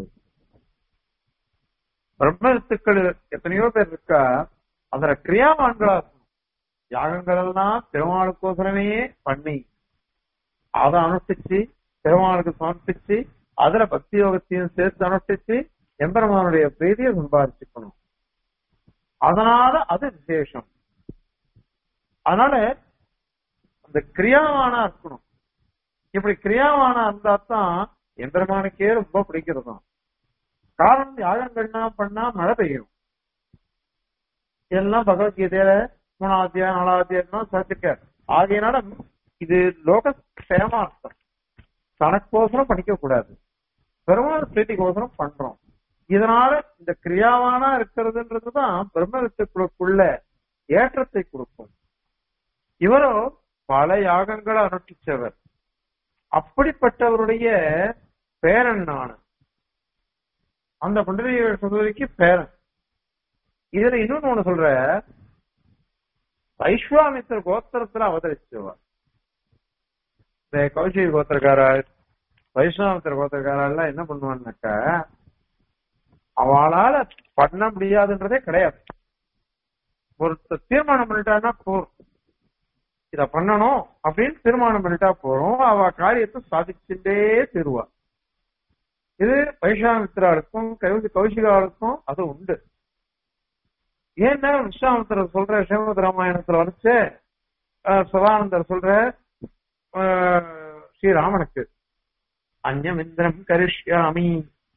பிரம்மத்துக்கள் எத்தனையோ பேர் இருக்கா அதுல கிரியாவான்களா இருக்கணும் யாகங்கள் எல்லாம் பெருமாளுக்கோசரமே பண்ணி அதை அனுஷ்டிச்சு பெருமாளுக்கு சமர்ப்பிச்சு அதுல பக்தி யோகத்தையும் சேர்த்து அனுஷ்டிச்சு எம்பெருமானுடைய பிரீதியை சம்பாதிச்சுக்கணும் அதனால அது விசேஷம் அதனால அந்த கிரியாவானா இருக்கணும் இப்படி கிரியாவானா இருந்தா தான் எம்பெருமானுக்கே ரொம்ப பிடிக்கிறதாம் காரணம் யாகங்கள்னா பண்ணா மழை பெய்யும் இதெல்லாம் பகவத்கீதையில மூணாவது அத்தியாயம் நாலாவது அத்தியாயம் சேர்த்துக்க ஆகையினால இது லோக க்ஷேமார்த்தம் தனக்கோசரம் படிக்க கூடாது பெருமாள் பிரீத்திக்கோசரம் பண்றோம் இதனால இந்த கிரியாவானா இருக்கிறதுன்றதுதான் பிரம்மவித்துக்குள்ள ஏற்றத்தை கொடுக்கும் இவரோ பல யாகங்களை அனுஷ்டிச்சவர் அப்படிப்பட்டவருடைய பேரன் நான் அந்த புண்டரீக சகோதரிக்கு பேரன் இதுல இன்னொன்னு ஒண்ணு சொல்ற வைஸ்வாமித்திர கோத்திரத்துல அவதரிச்சவர் இந்த கௌஷிக கோத்திரக்காரா வைஷ்ணவத்திர கோத்திரக்காரா எல்லாம் என்ன பண்ணுவான்னாக்கா அவளால பண்ண முடியாதுன்றதே கிடையாது ஒரு தீர்மானம் பண்ணிட்டான்னா போர் இத பண்ணணும் அப்படின்னு தீர்மானம் பண்ணிட்டா போறோம் அவ காரியத்தை சாதிச்சுட்டே தீருவா இது வைஷாமித்ராளுக்கும் கௌசி கௌசிகாளுக்கும் அது உண்டு ஏன்னா விஸ்வாமித்திரர் சொல்ற ஸ்ரீமத் ராமாயணத்துல வரைச்சு சதானந்தர் சொல்ற அஹ், ஸ்ரீராமனுக்கு அந்யம் இந்திரம் கரிஷ்யாமி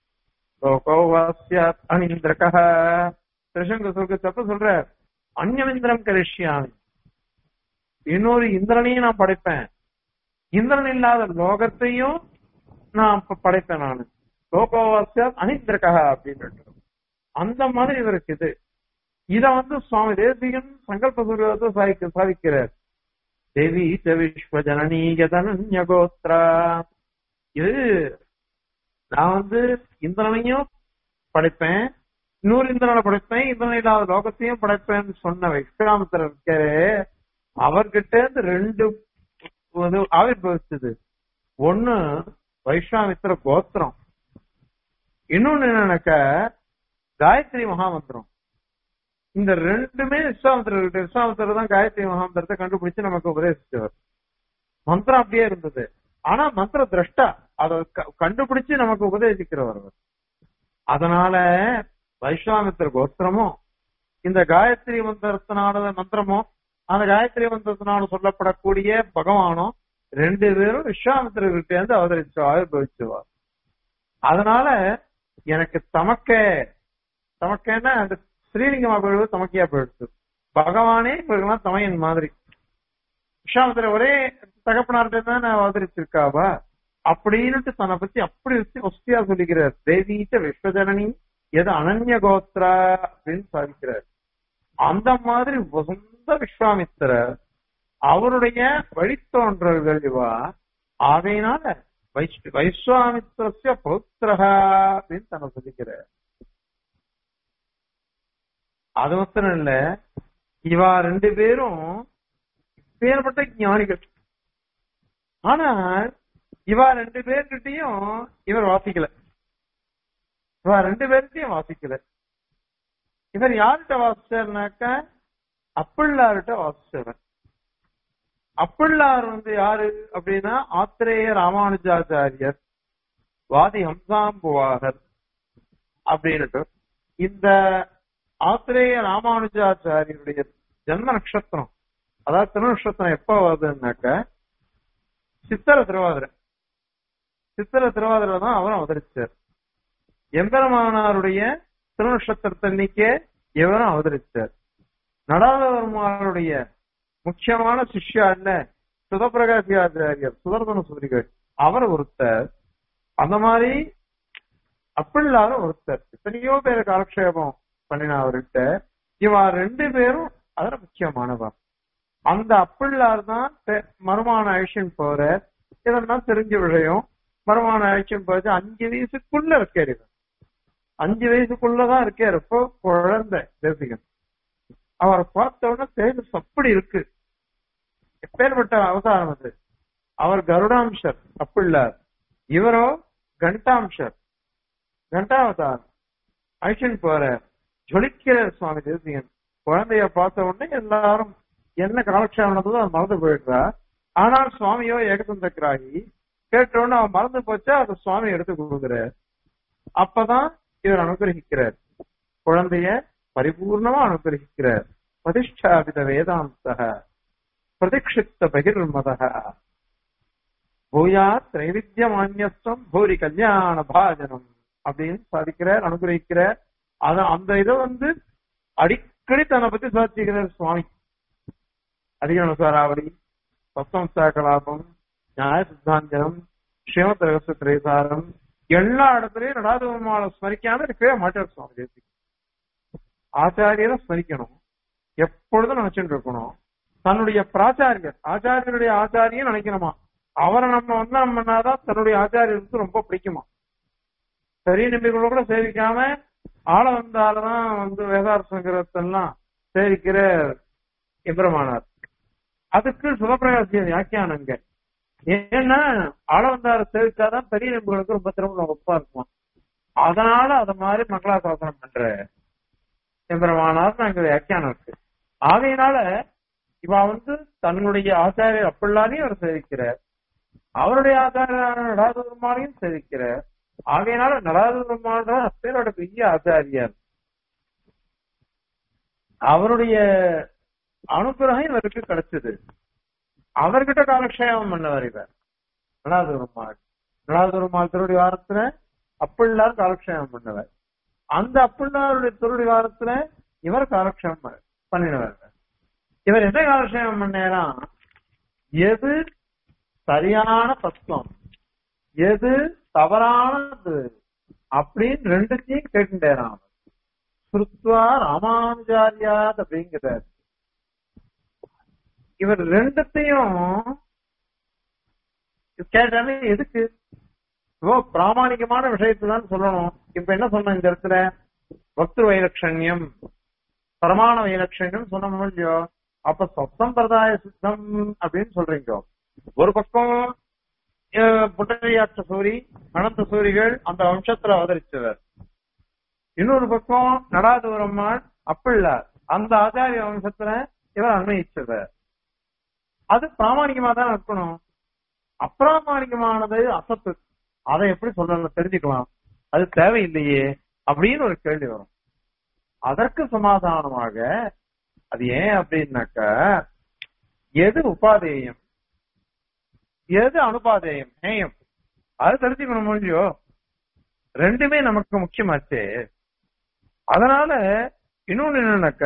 லோகோவாஸ்யாத் அனிந்திரக திருஷங்க சொல்கத்தப்ப சொல்ற அந்யம் இந்திரம் கரிஷ்யாமி இன்னொரு இந்திரனையும் நான் படைப்பேன் இந்திரன் இல்லாத லோகத்தையும் நான் ப- படைப்பேன் நான் லோகோவாஸ்யாத் அனிந்திரக அப்படின்னு அந்த மாதிரி இவருக்கு இது இத வந்து சுவாமி தேசிகன் சங்கல்ப சூரியத்தை சாதிக்க சாதிக்கிறார் தேவி ச விஸ்வ ஜனனி யதனன்ய கோத்ரா இது நான் வந்து இந்திரனையும் படைப்பேன் இன்னொரு இந்திரனை படைப்பேன் இந்திரன் இல்லாத லோகத்தையும் படைப்பேன்னு சொன்ன விக்ராமத்தர் இருக்காரு அவர்கிட்ட இருந்து ரெண்டு இது ஆவிர்வவிச்சது ஒண்ணு வைஷ்வாமித்திர கோத்திரம் இன்னொன்னு என்னன்னாக்க காயத்ரி மகாமந்திரம் இந்த ரெண்டுமே விஸ்வாமித்திரர் கிட்ட விஸ்வாமித்திரர் தான் காயத்ரி மகாமந்திரத்தை கண்டுபிடிச்சு நமக்கு உபதேசிச்சவர் மந்திரம் அப்படியே இருந்தது ஆனா மந்திர திரஷ்டா அதை க- கண்டுபிடிச்சு நமக்கு உபதேசிக்கிறவர் அவர் அதனால வைஸ்வாமித்திர கோத்திரமும் இந்த காயத்ரி மந்திரத்தினால மந்திரமும் அந்த காயத்ரி மந்திரத்தினால சொல்லப்படக்கூடிய பகவானும் ரெண்டு பேரும் விஸ்வாமித்திரர்கிட்ட இருந்து அவதரிச்சு ஆவிர்வவிச்சுவார் அதனால எனக்கு தமக்க தமக்கன்னா அந்த ஸ்ரீலிங்கமா போயிடுவது தமக்கையா போயிடுச்சு பகவானே இவர்கள்லாம் தமையன் மாதிரி விஸ்வாமித்திர ஒரே தகப்பனார்கிட்ட தான் நான் அவதரிச்சிருக்காவா அப்படின்னுட்டு தன்னை பத்தி அப்படி வச்சு வசதியா சொல்லிக்கிறார் தேவீச்ச விஸ்வஜனனி எது அனன்ய கோத்ரா அப்படின்னு சாதிக்கிறார் அந்த மாதிரி வசந்த விஸ்வாமித்திரர் அவருடைய வழித்தோன்றல்கள் இவா ஆகையினால வைஸ்- வைஸ்வாமித்திரஸ்ய பௌத்திரகா அப்படின்னு தன்னை சொல்லிக்கிறார் அது மாத்திரம் இல்ல இவா ரெண்டு பேரும் பேர்பட்ட ஞானிகள் ஆனால் இவா ரெண்டு பேர்கிட்டயும் இவர் வாசிக்கல இவா ரெண்டு பேர்கிட்டயும் வாசிக்கல இவர் யார்கிட்ட வாசிச்சாருனாக்க அப்பிள்ளார்கிட்ட வாசிச்சவர் அப்பிள்ளார் வந்து யாரு அப்படின்னா ஆத்திரேய ராமானுஜாச்சாரியர் வாதி ஹம்சாம்புவாகர் அப்படின்னுட்டு இந்த ஆத்திரேய ராமானுஜாச்சாரியருடைய ஜன்ம நட்சத்திரம் அதாவது திருநட்சத்திரம் எப்ப வருதுன்னாக்க சித்திர திருவாதிரை சித்திர திருவாதிரை தான் அவரும் அவதரிச்சார் எம்பெருமானாருடைய திருநட்சத்திரத்தன்னைக்கே இவரும் அவதரிச்சார் நடாதவர்மாருடைய முக்கியமான சிஷ்யா என்ன சுதப்பிரகாசியாச்சாரியர் சுதர்சன சுதிரிகள் அவர் ஒருத்தர் அந்த மாதிரி அப்பிள்ளார ஒருத்தர் எத்தனையோ பேர் காலக்ஷேபம் பண்ணின அவர்கிட்ட இவா ரெண்டு பேரும் அதுல முக்கியமானவா அந்த அப்பிள்ளார் தான் தெ- மருமான அழிச்சின் போற இதெல்லாம் தெரிஞ்ச விஷயம் மருமான அழிச்சின் போறது அஞ்சு வயசுக்குள்ள இருக்காரு இவர். அஞ்சு வயசுக்குள்ளதான் இருக்காரு இப்போ குழந்தை தேசிகன் அவரை பார்த்த உடனே தேஜஸ் அப்படி இருக்கு எப்பேற்பட்ட அவதாரம் அது அவர் கருடாம்சர் அப்பிள்ளார் இவரோ கண்டாம்சர் கண்டாவதார் அழிச்சின் போற ஜொலிக்கிற சுவாமி தேசிகன் குழந்தைய பார்த்த உடனே எல்லாரும் என்ன காலக்ஷேபம் நடந்ததோ அது மறந்து போயிடுறா ஆனால் சுவாமியோ ஏகதந்த கிராகி கேட்ட உடனே அவன் மறந்து போச்சா அதை சுவாமி எடுத்து கொடுக்குறார் அப்பதான் இவர் அனுகிரகிக்கிறார் குழந்தைய பரிபூர்ணமா அனுகிரகிக்கிறார் பிரதிஷ்டாபித வேதாந்தக பிரதிக்ஷிப்த பகிர்மதக பூயா திரைவித்தியமான்யஸ்வம் பூரி கல்யாண பாஜனம் அப்படின்னு சாதிக்கிறார் அனுகிரகிக்கிறார் அத அந்த இதை வந்து அடிக்கடி தன்னை பத்தி சாதிக்கிறார் சுவாமி அதிகணசாராவளி சப்தம்சா கலாபம் நியாய சித்தாந்தனம் ஸ்ரீமத் ரகசிய திரைசாரம் எல்லா இடத்துலயும் நடாதுமால ஸ்மரிக்காம இருக்கவே மாட்டார் சுவாமி தேசி ஆச்சாரியரை ஸ்மரிக்கணும் எப்பொழுதும் நினைச்சுட்டு இருக்கணும் தன்னுடைய பிராச்சாரியர் ஆச்சாரியருடைய ஆச்சாரியம் நினைக்கணுமா அவரை நம்ம வந்து நம்மனாதான் தன்னுடைய ஆச்சாரியருக்கு ரொம்ப பிடிக்குமா பெரிய நம்பிக்கைகள கூட சேவிக்காம ஆள வந்தாலதான் வந்து வேதார சங்கரத்தெல்லாம் சேவிக்கிற எம்பெருமானார் அதுக்கு சுகப்பிரகாசிய வியாக்கியானங்க ஏன்னா ஆள வந்தார சேவிச்சாதான் பெரிய நம்பிகளுக்கு ரொம்ப திரும்ப ஒப்பா இருக்குமா அதனால அத மாதிரி மங்களாசாசனம் பண்ற எம்பெருமானார் அங்க வியாக்கியானம் இருக்கு ஆகையினால இவ வந்து தன்னுடைய ஆச்சாரியர் அப்பிள்ளாரையும் அவர் சேவிக்கிறார் அவருடைய ஆச்சாரியரான நடாதுருமானையும் சேவிக்கிறார் ஆகையினால நடாதுருமான் தான் அப்பேரோட பெரிய ஆச்சாரியார் அவருடைய அனுகிரகம் இவருக்கு கிடைச்சது அவர்கிட்ட காலக்ஷேபம் பண்ணவர் இவர் நடாதுருமாள் நடாதுருமாள் திருடி வாரத்துல அப்பிள்ளார் காலக்ஷேபம் பண்ணவர் அந்த அப்பிள்ளாருடைய திருடி வாரத்துல இவர் காலக்ஷேபம் பண்ண- பண்ணினவர் இவர் என்ன காலக்ஷேபம் பண்ணேரா எது சரியான தத்துவம் எது தவறானது அப்படின்னு ரெண்டுத்தையும் கேட்டுட்டேராம் ஸ்ருத்வா ராமானுஜாரியாத் அப்படிங்கிறார் இவர் ரெண்டுத்தையும் கேட்டாலே எதுக்கு ஓ பிராமாணிகமான விஷயத்தை தான் சொல்லணும் இப்ப என்ன சொன்னோம் இந்த இடத்துல பக்திரு வைலட்சண்யம் பிரமாண வைலட்சண்யம் சொன்னோம் இல்லையோ அப்ப சத்தம்பிரதாய சித்தம் அப்படின்னு சொல்றீங்க ஒரு பக்கம் அஹ், புட்டரியாற்ற சூரி அனந்த சூரிகள் அந்த வம்சத்துல அவதரிச்சவர் இன்னொரு பக்கம் நடாதூரம்மாள் அப்பிள்ளார் அந்த ஆச்சாரிய வம்சத்துல இவர் அன்வயிச்சவர் அது பிராமாணிகமா தான் இருக்கணும் அப்பிராமாணிகமானது அசத்து அதை எப்படி சொல்ல தெரிஞ்சுக்கலாம் அது தேவையில்லையே அப்படின்னு ஒரு கேள்வி வரும் அதற்கு சமாதானமாக அது ஏன் அப்படின்னாக்க எது உபாதேயம் எது அனுபாதேயம் நேயம் அது தெரிஞ்சுக்கணும் முடிஞ்சோ ரெண்டுமே நமக்கு முக்கியமாச்சே அதனால இன்னொன்னு என்னன்னாக்க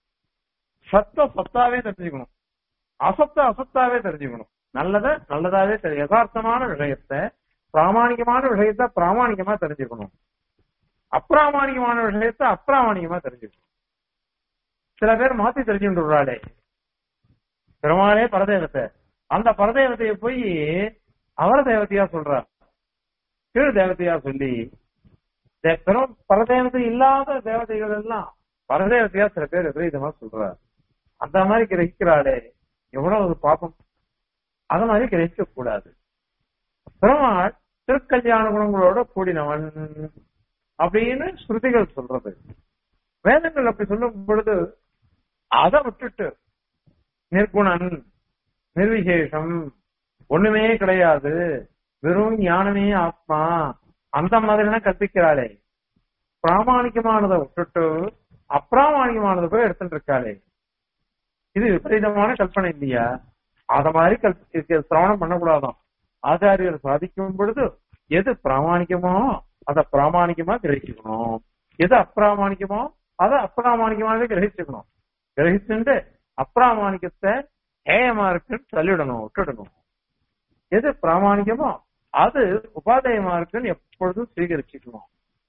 சத்த சத்தாவே தெரிஞ்சுக்கணும் அசத்த அசத்தாவே தெரிஞ்சுக்கணும் நல்லத நல்லதாவே தெரியும் யதார்த்தமான விஷயத்த பிராமாணிகமான விஷயத்த பிராமாணிகமா தெரிஞ்சுக்கணும் அப்பிராமாணிகமான விஷயத்த அப்பிராமாணிகமா தெரிஞ்சுக்கணும் சில பேர் மாத்தி தெரிஞ்சுட்டு விடுறாளே பெருமாளே பரதேவத்தை அந்த பரதேவத்தைய போய் அவர தேவதையா சொல்றார் கீழ் தேவதையா சொல்லி தே- பெரும் பரதேவதை இல்லாத தேவதைகள் எல்லாம் பரதேவதையா சில பேர் விபரீதமா சொல்றார் அந்த மாதிரி கிரகிக்கிறாளே எவ்வளவு ஒரு பாப்பம் அத மாதிரி கிரகிக்க கூடாது பெருமாள் திருக்கல்யாண குணங்களோட கூடினவன் அப்படின்னு ஸ்ருதிகள் சொல்றது வேதங்கள் அப்படி சொல்லும் பொழுது அதை விட்டுட்டு நிர்குணன் நிர்விசேஷம் ஒண்ணுமே கிடையாது வெறும் ஞானமே ஆத்மா அந்த மாதிரிலாம் கற்பிக்கிறாளே பிராமாணிகமானதை விட்டுட்டு அப்பிராமாணிகமானதை போய் எடுத்துட்டு இருக்காளே இது விபரீதமான கல்பனை இல்லையா அத மாதிரி கல்ப சிரவணம் பண்ணக்கூடாதாம் ஆச்சாரியர் சாதிக்கும் பொழுது எது பிராமாணிகமோ அதை பிராமாணிகமா கிரகிச்சுக்கணும் எது அப்பிராமாணிகமோ அதை அப்பிராமாணிகமாவே கிரகிச்சுக்கணும் கிரகிச்சுட்டு அப்பிராமாணிகத்தை ஏயமா இருக்குன்னு சொல்லிவிடணும் விட்டுடணும் எது பிராமாணிகமோ அது உபாதயமா இருக்குன்னு எப்பொழுதும் ஸ்வீகரிச்சுக்கணும்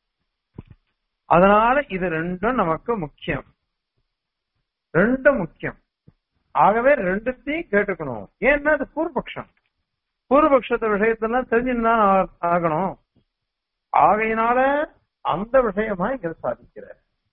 அதனால இது ரெண்டும் நமக்கு முக்கியம் ரெண்டும் முக்கியம் ஆகவே ரெண்டுத்தையும் கேட்டுக்கணும் ஏன்னா அது பூர்வபக்ஷம் பூர்வபக்ஷத்த விஷயத்தெல்லாம் தெரிஞ்சுதான் ஆகணும் ஆகையினால அந்த விஷயமா இங்க சாதிக்கிற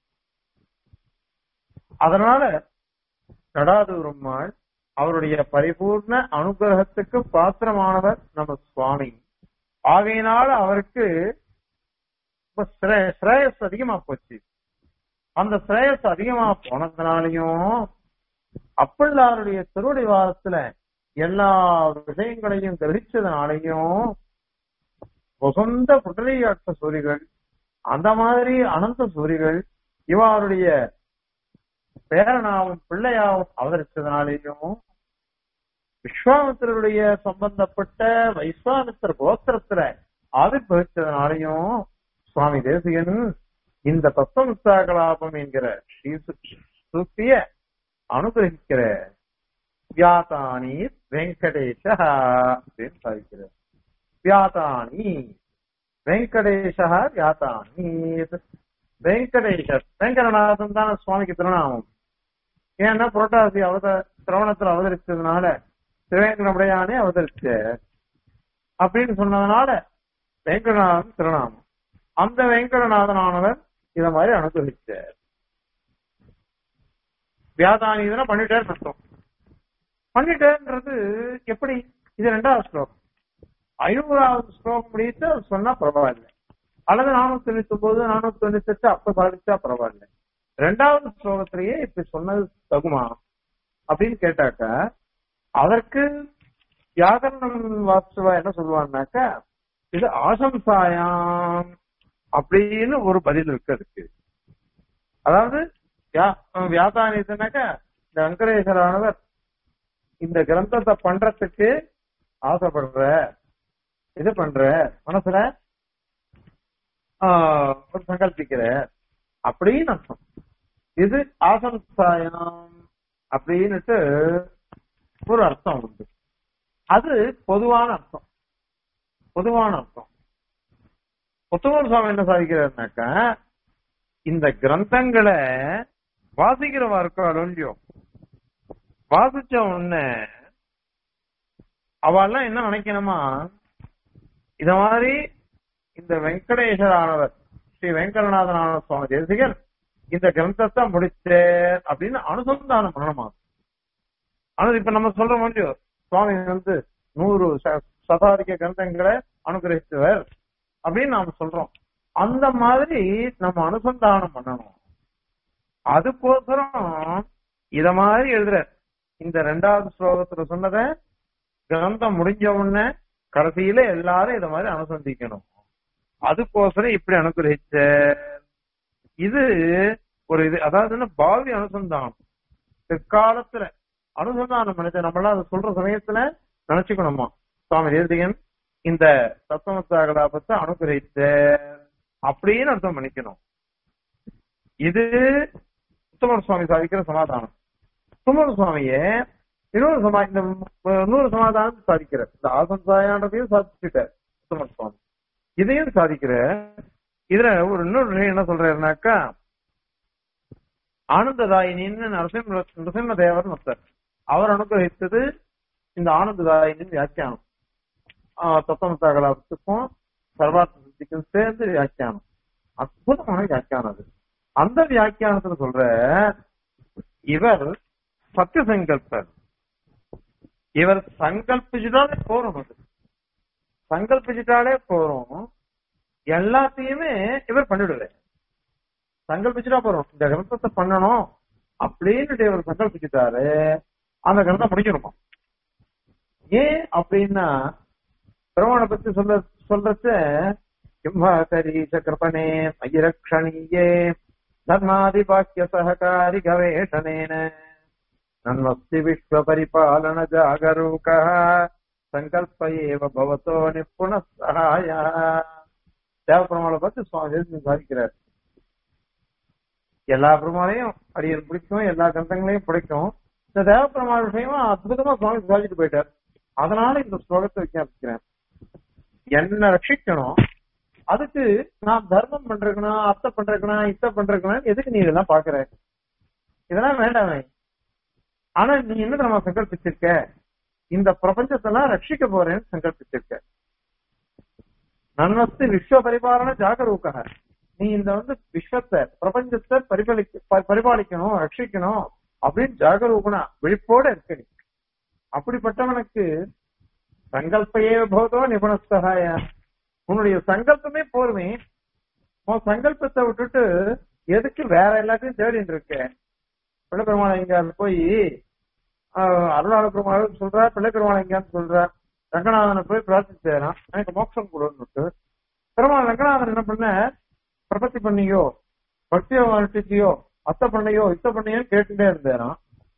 அதனால நடாதூரம்மாள் அவருடைய பரிபூர்ண அனுகிரகத்துக்கு பாத்திரமானவர் நம்ம சுவாமி ஆகையினால அவருக்கு இப்ப ஸ்ரே- ஸ்ரேயஸ் அதிகமா போச்சு அந்த ஸ்ரேயஸ் அதிகமா போனதுனாலையும் அப்பிள்ளாருடைய திருவடி வாரத்துல எல்லா விஷயங்களையும் கிரகிச்சதுனாலையும் வசந்த புட்டலியாட்ட சூரிகள் அந்த மாதிரி அனந்த சூரிகள் இவாருடைய பேரனாவும் பிள்ளையாவும் அவதரிச்சதுனாலேயும் விஸ்வாமித்திரருடைய சம்பந்தப்பட்ட வைஸ்வாமித்திர கோத்திரத்துல ஆவிர்வகிச்சதுனாலையும் சுவாமி தேசிகன் இந்த தத்துவமுத்தா கலாபம் என்கிற ஸ்ரீ சூத்திய அனுகிரகிக்கிற வியாதானி வெங்கடேஷ அப்படின்னு சாதிக்கிறார் வியாதானி வெங்கடேஷ வியாதானி வெங்கடேஷர் வெங்கடநாதன் தான் சுவாமிக்கு திருநாமம் ஏன்னா புரட்டாசி அவத சிரவணத்துல அவதரிச்சதுனால திருவேங்கடமுடையானே அவதரிச்ச அப்படின்னு சொன்னதுனால வெங்கடநாதன் திருநாமம் அந்த வெங்கடநாதனானவர் இத மாதிரி அனுகிரகிச்சார் வியாதானி இதெல்லாம் பண்ணிட்டேன்னு அர்த்தம் பண்ணிட்டேன்றது எப்படி இது ரெண்டாவது ஸ்லோகம் ஐநூறாவது ஸ்லோகம் முடித்து அது சொன்னா பரவாயில்ல அல்லது நானூத்தி தொண்ணூத்தி ஒன்பது நானூத்தி தொண்ணூத்தி எட்டு அப்ப பாதிச்சா பரவாயில்ல ரெண்டாவது ஸ்லோகத்திலேயே இப்படி சொன்னது தகுமா அப்படின்னு கேட்டாக்கா அதற்கு வியாகரணம் வாஸ்துவா என்ன சொல்லுவான்னாக்கா இது ஆசம்சாயாம் அப்படின்னு ஒரு பதில் இருக்கு அதுக்கு அதாவது வியா- வியாதானித்தனாக்கா இந்த வெங்கடேஸ்வரானவர் இந்த கிரந்தத்தை பண்றதுக்கு ஆசைப்படுற இது பண்ற மனசுல ஆஹ், ஒரு சங்கல்பிக்கிற அப்படின்னு அர்த்தம் இது ஆசம்சாயம் அப்படின்னுட்டு ஒரு அர்த்தம் உண்டு அது பொதுவான அர்த்தம் பொதுவான அர்த்தம் புத்தகர் சுவாமி என்ன சாதிக்கிறாருனாக்கா இந்த கிரந்தங்களை வாசிக்கிறவா இருக்காளோ இல்லையோ வாசிச்ச உடனே அவெல்லாம் என்ன நினைக்கணுமா இத மாதிரி இந்த வெங்கடேஸ்வரானவர் ஸ்ரீ வெங்கடநாதனான சுவாமி தேசிகர் இந்த கிரந்தத்தை முடிச்சேர் அப்படின்னு அனுசந்தானம் பண்ணணுமா ஆனா இப்ப நம்ம சொல்றோம் இல்லையோ சுவாமி வந்து நூறு ச- சதாரிக்க கிரந்தங்களை அனுகிரகித்தவர் அப்படின்னு நாம சொல்றோம் அந்த மாதிரி நம்ம அனுசந்தானம் பண்ணணும் அதுக்கோசரம் இத மாதிரி எழுதுற இந்த ரெண்டாவது ஸ்லோகத்துல சொன்னத கிரந்தம் முடிஞ்ச உடனே கடைசியில எல்லாரும் இத மாதிரி அனுசந்திக்கணும் அதுக்கோசரம் இப்படி அனுகிரகிச்ச இது ஒரு இது அதாவது என்ன பாவி அனுசந்தானம் பிற்காலத்துல அனுசந்தானம் நினைச்ச நம்மளாம் அதை சொல்ற சமயத்துல நினைச்சுக்கணுமா சுவாமி தேசிகன் இந்த தத்துவத்தாகலாபத்தை அனுகிரகித்த அப்படின்னு அர்த்தம் பண்ணிக்கணும் இது உத்தமர் சுவாமி சாதிக்கிற சமாதானம் சுமர் சுவாமியே இன்னொரு சமா இந்த நூறு சமாதானம் சாதிக்கிறார் இந்த ஆசந்தாயானதையும் சாதிச்சுட்டார் உத்தமர் சுவாமி இதையும் சாதிக்கிற இதுல ஒரு இன்னொரு விஷயம் என்ன சொல்றாருனாக்கா ஆனந்ததாயினின்னு நரசிம்ம நரசிம்ம தேவர் ஒருத்தர் அவர் அனுகிரகித்தது இந்த ஆனந்ததாயினின் வியாக்கியானம் தத்துவத்தாகலாபத்துக்கும் சர்வார்த்த சித்திக்கும் சேர்ந்து வியாக்கியானம் அற்புதமான வியாக்கியானம் அது அந்த வியாக்கியானத்துல சொல்ற இவர் சத்திய சங்கல்பர் இவர் சங்கல்பிச்சுட்டாலே போறோம் அது சங்கல்பிச்சுட்டாலே போறோம் எல்லாத்தையுமே இவர் பண்ணிடுவார் சங்கல்பிச்சுட்டா போறோம் இந்த கிரந்தத்தை பண்ணணும் அப்படின்னு இவர் சங்கல்பிச்சுட்டாரு அந்த கிரந்தம் முடிஞ்சிருமா ஏன் அப்படின்னா பெருமானை பத்தி சொல்ல சொல்றச்ச கிம்பாகரீச கிருபணே மயிரக்ஷணீயே தர்மாதிபாக்கிய சககாரி கவேஷனேன நன்வஸ்தி விஸ்வ பரிபாலன ஜாகரூக சங்கல்ப ஏவ பவத்தோ நிப்புண சகாய தேவபெருமாளை பத்தி சுவாமி தேசிகன் சாதிக்கிறார் எல்லா பெருமாளையும் அடியன் பிடிக்கும் எல்லா கிரந்தங்களையும் பிடிக்கும் இந்த தேவபெருமாள் விஷயமா அற்புதமா சுவாமி சாதிச்சுட்டு போயிட்டார் அதனால இந்த ஸ்லோகத்தை விஞ்ஞாபிக்கிறேன் என்ன ரட்சிக்கணும் அதுக்கு நான் தர்மம் பண்றேக்கணும் அத்தை பண்றேக்கணும் இத்த பண்றேக்கணும் எதுக்கு நீ இதெல்லாம் பாக்குற இதெல்லாம் வேண்டாமே ஆனா நீ என்ன நம்ம சங்கல்பிச்சிருக்க இந்த பிரபஞ்சத்தெல்லாம் ரட்சிக்க போறேன்னு சங்கல்பிச்சிருக்க நன்வஸ்து விஸ்வ பரிபாலன ஜாகரூக்காக நீ இந்த வந்து விஸ்வத்தை பிரபஞ்சத்தை பரிபாலிக்க ப- பரிபாலிக்கணும் ரட்சிக்கணும் அப்படின்னு ஜாகரூகனா விழிப்போட இருக்க நீ அப்படிப்பட்டவனுக்கு சங்கல்பையே போதோ நிபுணஸ்தகாய உன்னுடைய சங்கல்பமே போருமே உன் சங்கல்பத்தை விட்டுட்டு எதுக்கு வேற எல்லாத்தையும் தேடிட்டு இருக்க பிள்ளை பெருமாள் இங்க போய் அருளாள பெருமாள் சொல்றா பிள்ளை பெருமாள் எங்கன்னு சொல்றா ரங்கநாதனை போய் பிரார்த்திச்சாராம் எனக்கு மோட்சம் கொடுன்னு பெருமாள் ரங்கநாதன் என்ன பண்ண பிரபத்தி பண்ணியோ பக்தியோ அனுஷ்டிச்சியோ அத்தை பண்ணையோ இத்த பண்ணையோ கேட்டுட்டே இருந்தாராம்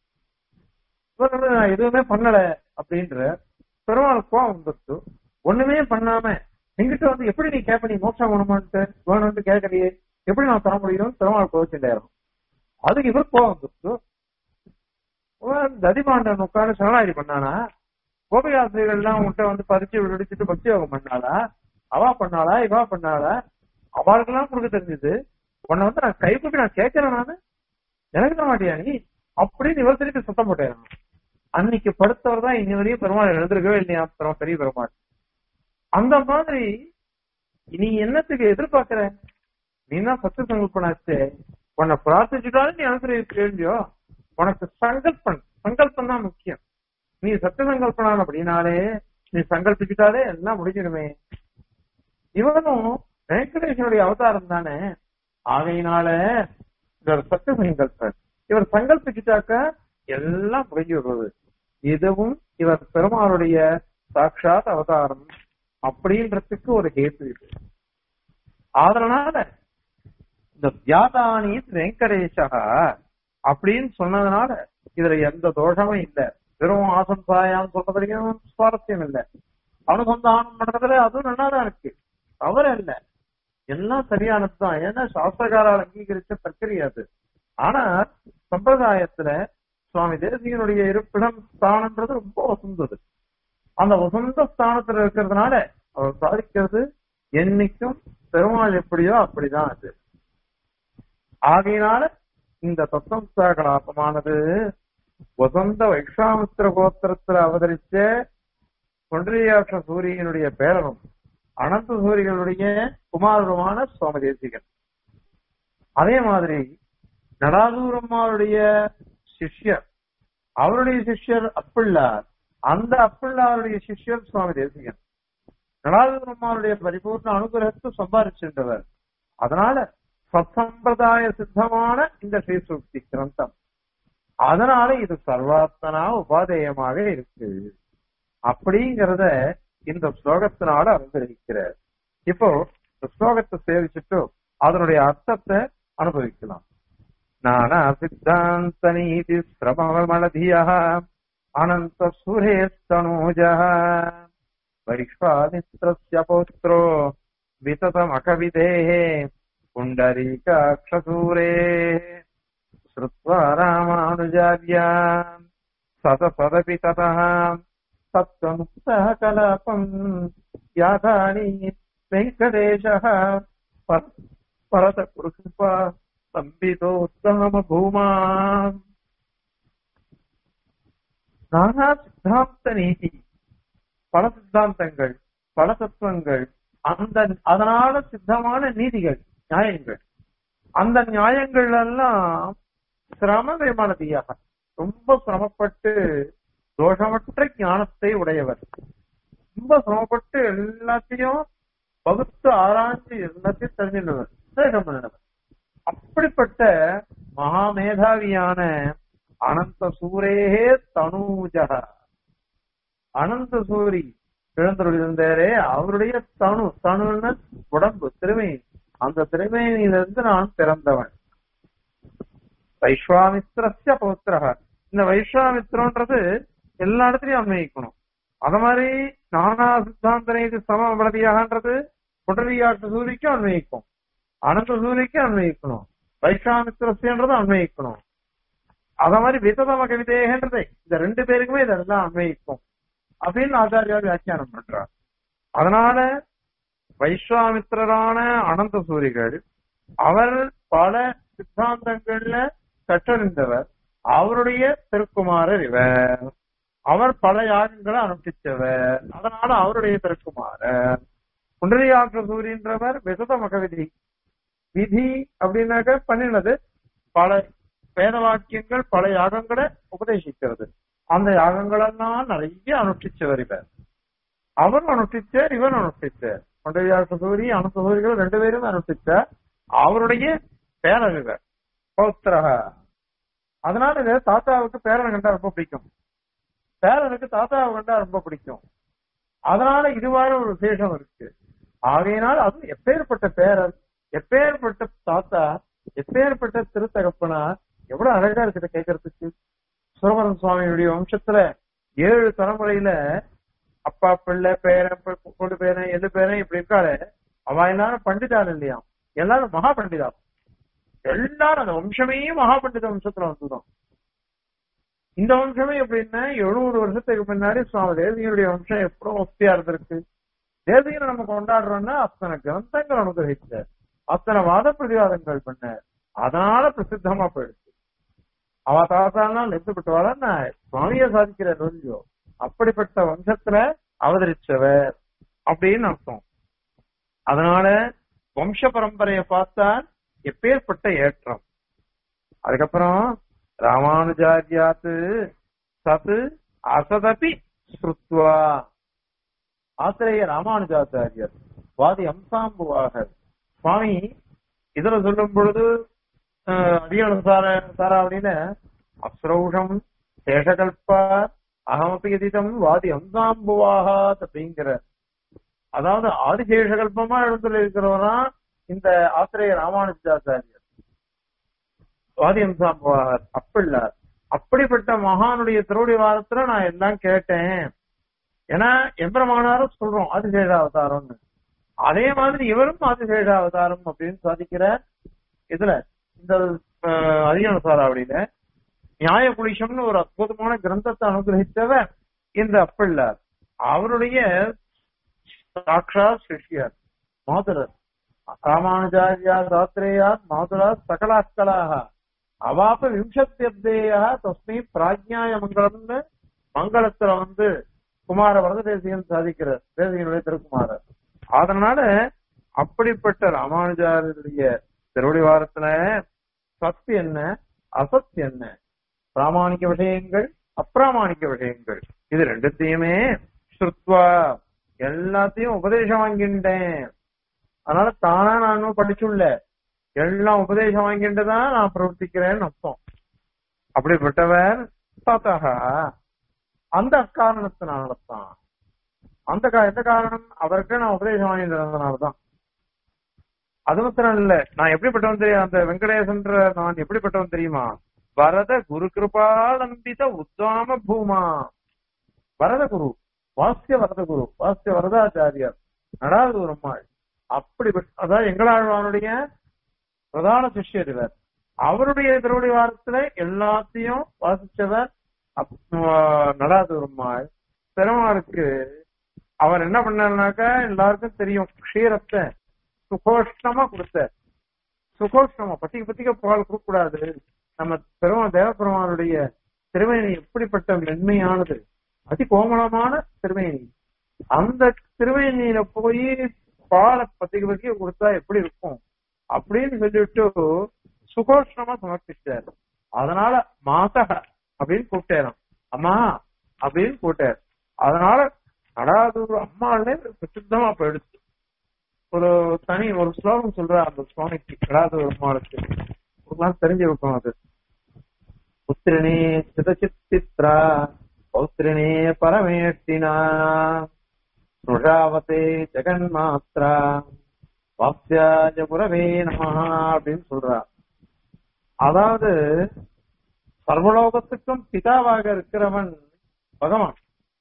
இவர் வந்து நான் எதுவுமே பண்ணல அப்படின்ற பெருமாள் கோவம் வந்துருச்சு ஒண்ணுமே பண்ணாம எங்கிட்ட வந்து எப்படி நீ கேட்ப நீ மோட்சம் வேணுமான்ட்டு வேணும்னு கேட்கறியே எப்படி நான் தர முடியும் பெருமாள் கோவிச்சுட்டாராம் அதுக்கு இவர் கோவம் வந்துருச்சு இவன் ததிபாண்டன் உட்கார்ந்து சரணாகி பண்ணானா கோபிகாசிரியர்கள் எல்லாம் உன்கிட்ட வந்து பறிச்சு விடுச்சிட்டு பக்தி யோகம் பண்ணாளா அவா பண்ணாளா இவா பண்ணாளா அவளுக்கெல்லாம் கொடுக்க தெரிஞ்சது உன்னை வந்து நான் கைப்பற்றி நான் கேட்கிறேன் நானு எனக்கு தர மாட்டியா நீ அப்படின்னு இவர் திருப்பி சுத்தம் போட்டேன் அன்னைக்கு படுத்தவர் தான் இன்னி வரையும் பெருமாள் எழுந்திருக்கவே இல்லையா பெரும் பெரிய பெருமாள் அந்த மாதிரி நீ என்னத்துக்கு எதிர்பார்க்கிற நீ தான் சத்து சங்கல்பனாச்சு உன்னை பிரார்த்திச்சுட்டாலும் நீ அனுசரிக்க இல்லையோ உனக்கு சங்கல்பன் சங்கல்பம் தான் முக்கியம் நீ சத்திய சங்கல்பனான் அப்படின்னாலே நீ சங்கல்பிச்சுட்டாலே எல்லாம் முடிஞ்சிடுமே இவனும் வெங்கடேசனுடைய அவதாரம் தானே ஆகையினால இவர் சத்திய சங்கல்பன் இவர் சங்கல்பிச்சுட்டாக்க எல்லாம் முடிஞ்சுடுறது இதுவும் இவர் பெருமாளுடைய சாட்சாத் அவதாரம் அப்படின்றதுக்கு ஒரு ஹேத்து இது அதனால இந்த வியாதானி வெங்கடேஷா அப்படின்னு சொன்னதுனால இதுல எந்த தோஷமும் இல்ல வெறும் ஆசம்சாயான்னு சொல்றதுலையும் சுவாரஸ்யம் இல்ல அனுசந்தானம் பண்றதுல அதுவும் நல்லாதான் இருக்கு தவறு இல்ல எல்லாம் சரியானதுதான் ஏன்னா சாஸ்திரகாரால் அங்கீகரிச்ச பிரக்கிரியா அது ஆனா சம்பிரதாயத்துல சுவாமி தேசிகனுடைய இருப்பிடம் ஸ்தானன்றது ரொம்ப வசந்தது அந்த வசந்த ஸ்தானத்துல இருக்கிறதுனால அவர் சாதிக்கிறது என்னைக்கும் பெருமாள் எப்படியோ அப்படிதான் அது ஆகையினால இந்த தத்துவ கலாபமானது வசந்த வைஷாமித்திர கோத்திரத்துல அவதரிச்ச ஒன்றியாட்ச சூரியனுடைய பேரனும் அனந்த சூரியனுடைய குமாரருமான சுவாமி தேசிகன் அதே மாதிரி நடாதூரம்மாளுடைய சிஷ்யர் அவருடைய சிஷ்யர் அப்பிள்ளார் அந்த அப்பிள்ளாருடைய சிஷ்யர் சுவாமி தேசிகன் நடாதூரம்மாளுடைய பரிபூர்ண அனுகிரகத்தை சம்பாதிச்சிருந்தவர் அதனால சத்சம்பிரதாய சித்தமான இந்த ஸ்ரீசூக்தி கிரந்தம் அதனால இது சர்வாத்மனா உபாதேயமாக இருக்கு அப்படிங்கறத இந்த ஸ்லோகத்தினால அனுகிரகிக்கிறார் இப்போ இந்த ஸ்லோகத்தை சேவிச்சுட்டு அதனுடைய அர்த்தத்தை அனுபவிக்கலாம் நானா சித்தாந்த நீதி சிரமமலதிய அனந்த சுரேஸ்தனூஜ வைஷ்வாமித்ரஸ்ய பௌத்ரோ விததமகவிதேः पुण्डरीकाक्षसूरे श्रुत्वा रामानुजार्या सतसदपि ततः सत्त्वमुक्तः कलापम् याथानि वेङ्कटेशः परतकृपा सम्बितोत्तमभूमा நானா சித்தாந்த நீதி பல சித்தாந்தங்கள் பல தத்துவங்கள் அந்த அதனால சித்தமான நீதிகள் நியாயங்கள் அந்த நியாயங்கள் எல்லாம் சிரமதயமானதியாக ரொம்ப சிரமப்பட்டு தோஷமற்ற ஞானத்தை உடையவர் ரொம்ப சிரமப்பட்டு எல்லாத்தையும் பகுத்து ஆராய்ச்சி எல்லாத்தையும் தெரிஞ்சிருந்தவர் சேகம் பண்ணினவர் அப்படிப்பட்ட மகாமேதாவியான அனந்த சூரேகே தனூஜக அனந்த சூரி எழுந்தருளிருந்தாரே அவருடைய தனு தனுன்னு உடம்பு திறமை அந்த திறமையிலிருந்து நான் பிறந்தவன் வைஸ்வாமித்திரஸ்ய பௌத்திரக இந்த வைஸ்வாமித்திரன்றது எல்லா இடத்துலயும் அன்வயிக்கணும் அத மாதிரி நானா சித்தாந்தனை சம வளதியாகன்றது குடரியாட்டு சூரிக்கும் அன்வயிக்கும் அனந்த சூரிக்கும் அன்வயிக்கணும் வைஸ்வாமித்திரஸ்யன்றது அன்வயிக்கணும் அத மாதிரி விததம கவிதேகன்றது இந்த ரெண்டு பேருக்குமே இதெல்லாம் அன்வயிக்கும் அப்படின்னு ஆச்சாரியார் வியாக்கியானம் பண்றார் அதனால வைஸ்வாமித்திரரான அனந்த சூரிகள் அவர் பல சித்தாந்தங்கள்ல கற்றறிந்தவர் அவருடைய திருக்குமாரர் இவர் அவர் பல யாகங்களை அனுஷ்டிச்சவர் அதனால அவருடைய திருக்குமாரர் குண்டலியாற்ற சூரியன்றவர் விசத மகவிதி விதி அப்படின்னாக்க பண்ணினது பல வேத வாக்கியங்கள் பல யாகங்களை உபதேசிக்கிறது அந்த யாகங்களெல்லாம் நிறைய அனுஷ்டிச்சவர் இவர் அவர் அனுஷ்டிச்சார் இவர் அனுஷ்டிச்சார் கொண்டையாற்ற சூரி அனந்த சூரிகள் ரெண்டு பேரும் அனுஷ்டிச்சார் அவருடைய பேரர் இவர் பௌத்திரக அதனால இது தாத்தாவுக்கு பேரனை கண்டா ரொம்ப பிடிக்கும் பேரனுக்கு தாத்தாவை கண்டா ரொம்ப பிடிக்கும் அதனால இதுவாறு ஒரு விசேஷம் இருக்கு ஆகையினால் அது எப்பேற்பட்ட பேரர் எப்பேற்பட்ட தாத்தா எப்பேற்பட்ட திருத்தகப்பனா எவ்வளவு அழகா இருக்குது கேட்கறதுக்கு சுரவரன் சுவாமியுடைய வம்சத்துல ஏழு தலைமுறையில அப்பா பிள்ளை பேரன் கொண்டு பேரன் எது பேரன் இப்படி இருக்காரு அவ எல்லாரும் பண்டிதாள் இல்லையா எல்லாரும் மகா பண்டிதா எல்லாரும் அந்த வம்சமே மகா பண்டித வம்சத்துல வந்துதான் இந்த வம்சமே எப்படின்னா எழுநூறு வருஷத்துக்கு முன்னாடி சுவாமி தேசியனுடைய வம்சம் எப்படும் வசதியா இருந்திருக்கு தேசியனை நம்ம கொண்டாடுறோம்னா அத்தனை கிரந்தங்கள் அனுகிரகிச்சார் அத்தனை வாத பிரதிவாதங்கள் பண்ண அதனால பிரசித்தமா போயிடுச்சு அவ தாத்தாலாம் லெத்துப்பட்டவாளா சுவாமிய சாதிக்கிற நொல்லியோ அப்படிப்பட்ட வம்சத்துல அவதரிச்சவர் அப்படின்னு அர்த்தம் அதனால வம்ச பரம்பரையை பார்த்தா எப்பேற்பட்ட ஏற்றம் அதுக்கப்புறம் ராமானுஜாரியாத்து சத்து அசதபி ஸ்ருத்வா ஆசிரிய ராமானுஜாச்சாரியர் வாதி அம்சாம்புவாக சுவாமி இதுல சொல்லும் பொழுது அடியான சார சாரா அப்படின்னு அஸ்ரௌஷம் சேஷகல்பா அகமபி எதிதம் வாதி அந்தாம்புவாகாத் அப்படிங்கிற அதாவது ஆதிசேஷகல்பமா எழுத்துல இருக்கிறவனா இந்த ஆசிரியர் ராமானுஜாச்சாரியர் வாதி அம்சாம்புவாகர் அப்பில்ல அப்படிப்பட்ட மகானுடைய திருவடி வாரத்துல நான் எல்லாம் கேட்டேன் ஏன்னா எம்பெருமானாரும் சொல்றோம் ஆதிசேஷ அவதாரம்னு அதே மாதிரி இவரும் ஆதிசேஷ அவதாரம் அப்படின்னு சாதிக்கிற இதுல இந்த அதிகாரசாராவளியில நியாய புலிஷம்னு ஒரு அற்புதமான கிரந்தத்தை அனுகிரகித்தவர் இந்த அப்பிள்ளார் அவருடைய சாட்சா சிஷ்யர் மாதுரர் ராமானுஜாரியா தாத்ரேயாத் மாதுரா சகலாஸ்கலாக அவாப்ப விம்சத்தியப்தேயா தஸ்மை பிராஜ்யாய மங்களம்னு மங்களத்துல வந்து குமார வரத தேசியன் சாதிக்கிறார் தேசியனுடைய திருக்குமாரர் அதனால அப்படிப்பட்ட ராமானுஜாருடைய திருவடி வாரத்துல சத்து என்ன அசத் என்ன பிராமாணிக விஷயங்கள் அப்பிராமாணிக விஷயங்கள் இது ரெண்டுத்தையுமே ஸ்ருத்வா எல்லாத்தையும் உபதேசம் வாங்கிட்டேன் அதனால தானா நானும் படிச்சுள்ள எல்லாம் உபதேசம் வாங்கிட்டு தான் நான் பிரவர்த்திக்கிறேன்னு அர்த்தம் அப்படிப்பட்டவர் பார்த்தாக அந்த காரணத்தினால்தான் அந்த கா- எந்த காரணம் அவருக்கு நான் உபதேசம் வாங்கிட்டதுனாலதான் அது மாத்திரம் இல்ல நான் எப்படிப்பட்டவன் தெரியும் அந்த வெங்கடேசன்ற நான் எப்படிப்பட்டவன் தெரியுமா வரத குரு கிருபாலம்பித உத்தாம பூமா வரத குரு வாஸ்ய வரத குரு வாஸ்ய வரதாச்சாரியார் நடாது ஒரு அம்மாள் அப்படி அதாவது எங்களாழ்வானுடைய பிரதான சிஷ்யர் இவர் அவருடைய திருவடி வாரத்துல எல்லாத்தையும் வாசிச்சவர் நடாது ஒரு அம்மாள் பெருமாளுக்கு அவர் என்ன பண்ணாருனாக்கா எல்லாருக்கும் தெரியும் க்ஷீரத்தை சுகோஷ்ணமா கொடுத்தார் சுகோஷ்ணமா பத்திக்க பத்திக்க பால் கொடுக்க கூடாது நம்ம பெருமா தேவபெருமானுடைய திருமேனி எப்படிப்பட்ட மென்மையானது அதி கோமளமான திருமேனி அந்த திருமேனியில போய் பாலை பத்திக்க பத்திக்க கொடுத்தா எப்படி இருக்கும் அப்படின்னு சொல்லிட்டு சுகோஷ்ணமா சமர்ப்பிச்சார் அதனால மாசக அப்படின்னு கூப்பிட்டாராம் அம்மா அப்படின்னு கூப்பிட்டார் அதனால நடாதூர் அம்மாலே பிரசித்தமா போயிடுச்சு ஒரு தனி ஒரு ஸ்லோகம் சொல்ற அந்த சுவாமிக்கு நடாதூர் அம்மாளுக்கு உங்களுக்கு தெரிஞ்சு வைக்கும் அது புத்திரனே சிதச்சித்தித்ரா பௌத்திரனே பரமேஷ்டினா நுஷாவதே ஜெகன்மாத்ரா வாப்யாஜ புரவே நமஹா அப்படின்னு சொல்றா அதாவது சர்வலோகத்துக்கும் பிதாவாக இருக்கிறவன் பகவான்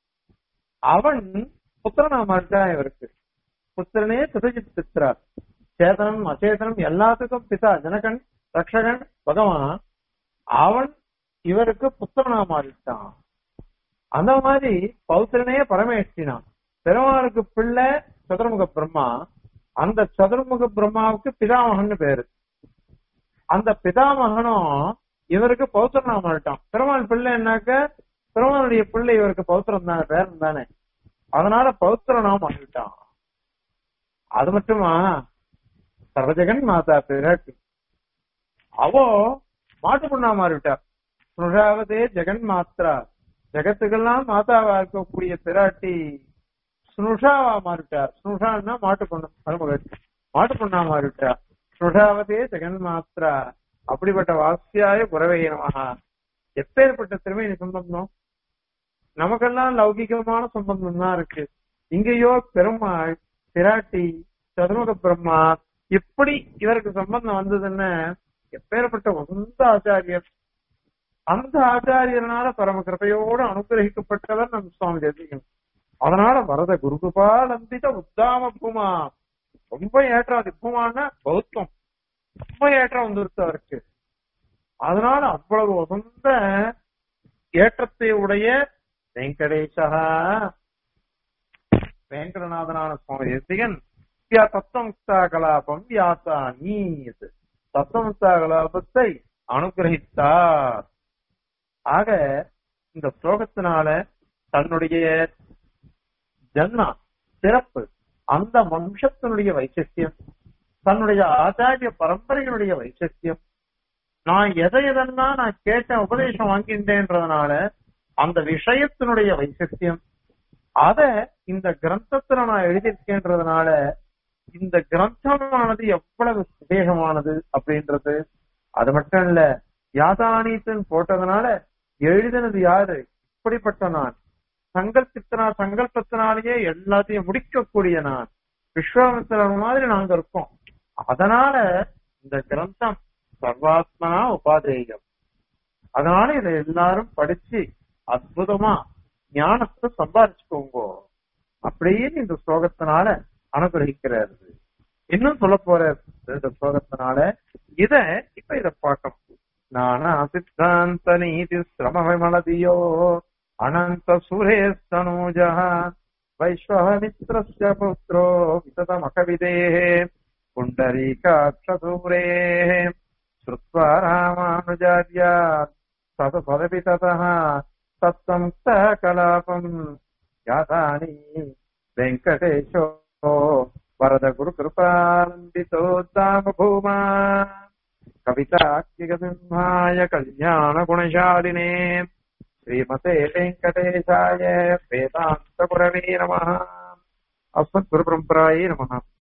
அவன் புத்திரனாம இருக்கான் இவருக்கு புத்திரனே சுதஜித் பித்ரா சேதனம் அச்சேதனம் எல்லாத்துக்கும் பிதா ஜனகன் ரக்ஷகன் பகவான் அவன் இவருக்கு புத்திரனா மாறிட்டான் அந்த மாதிரி பௌத்திரனே பரமேஷ்டினான் பெருமாளுக்கு பிள்ளை சதுர்முக பிரம்மா அந்த சதுர்முக பிரம்மாவுக்கு பிதாமகன் பேரு அந்த பிதாமகனும் இவருக்கு பௌத்திரனா மாறிட்டான் பெருமாள் பிள்ளை என்னாக்க பெருமாளுடைய பிள்ளை இவருக்கு பௌத்திரம் தானே பேரன் தானே அதனால பௌத்திரனா மாறிட்டான் அது மட்டுமா சர்வஜகன் மாதா பிராட்டி அவோ மாட்டு பொண்ணா மாறிவிட்டார் சுனுஷாவதே ஜெகன் மாத்ரா ஜெகத்துக்கெல்லாம் மாதாவா இருக்கக்கூடிய பிராட்டி சுனுஷாவா மாறிட்டார் சுனுஷான்னா மாட்டு பொண்ணு மருமகள் மாட்டு பொண்ணா மாறிவிட்டார் சுனுஷாவதே ஜெகன் மாத்ரா அப்படிப்பட்ட வாசியாய குறவையினமாக எப்பேற்பட்ட திருமணி சம்பந்தம் நமக்கெல்லாம் லௌகிகமான சம்பந்தம் தான் இருக்கு இங்கேயோ பெருமாள் பிராட்டி சதுர்முக பிரம்மா இப்படி இவருக்கு சம்பந்தம் வந்ததுன்னு எப்பேற்பட்ட உந்த ஆச்சாரியர் அந்த ஆச்சாரியனால பரம கிருபையோடு அனுகிரகிக்கப்பட்டவர் நம் சுவாமி தேசிகன் அதனால வரத குருகுபால் அம்பித உத்தாம பூமா ரொம்ப ஏற்றம் அது பூமான்னா பௌத்தம் ரொம்ப ஏற்றம் வந்துருச்சு அவருக்கு அதனால அவ்வளவு உகந்த ஏற்றத்தை உடைய வெங்கடேசா வெங்கடநாதனான சுவாமி தேசிகன் யா தத்துவமுக்தா கலாபம் யாத்தா நீது தத்துவமுக்தா கலாபத்தை அனுகிரகித்தார் ஆக இந்த ஸ்லோகத்தினால தன்னுடைய ஜன்மா சிறப்பு அந்த வம்சத்தினுடைய வைசிஷ்டியம் தன்னுடைய ஆச்சாரிய பரம்பரையினுடைய வைசிஷ்டியம் நான் எதை எதெல்லாம் நான் கேட்டேன் உபதேசம் வாங்கின்றேன்றதுனால அந்த விஷயத்தினுடைய வைசிஷ்டியம் அத இந்த கிரந்தத்துல நான் எழுதியிருக்கேன்றதுனால இந்த கிரந்தமானது எவ்வளவு விசேஷமானது அப்படின்றது அது மட்டும் இல்ல யாதானீத்தன் போட்டதுனால எழுதினது யாரு இப்படிப்பட்ட நான் சங்கல்பித்தனா சங்கல்பத்தினாலேயே எல்லாத்தையும் முடிக்கக்கூடிய நான் விஸ்வாமித்திரர் மாதிரி நாங்க இருக்கோம் அதனால இந்த கிரந்தம் சர்வாத்மனா உபாதேயம் அதனால இதை எல்லாரும் படிச்சு அற்புதமா ஞானத்தை சம்பாரிச்சுக்கோங்க அப்படின்னு இந்த ஸ்லோகத்தினால அனுகிரகிக்கிறாரு இன்னும் சொல்ல போற இந்த ஸ்லோகத்தினால இத இப்ப இத பார்க்கணும் நானா சித்தாந்த நீதி சிரம விமலதியோ அனந்த சுரேஸ்தனூஜ வைஸ்வமித்ரஸ்ய புத்ரோ விசதமகவிதேः पुण्डरीकाक्षसूरेः श्रुत्वा रामानुजार्या सतसदपि ततः तत्संस्थः कलापम् यातानि वेङ्कटेशो वरद गुरुकृपानन्दितो दामभूमा कविताख्यगसिंहाय कल्याणगुणशालिने श्रीमते वेङ्कटेशाय वेदान्तगुरवे नमः अस्मद्गुरुपरम्परायै नमः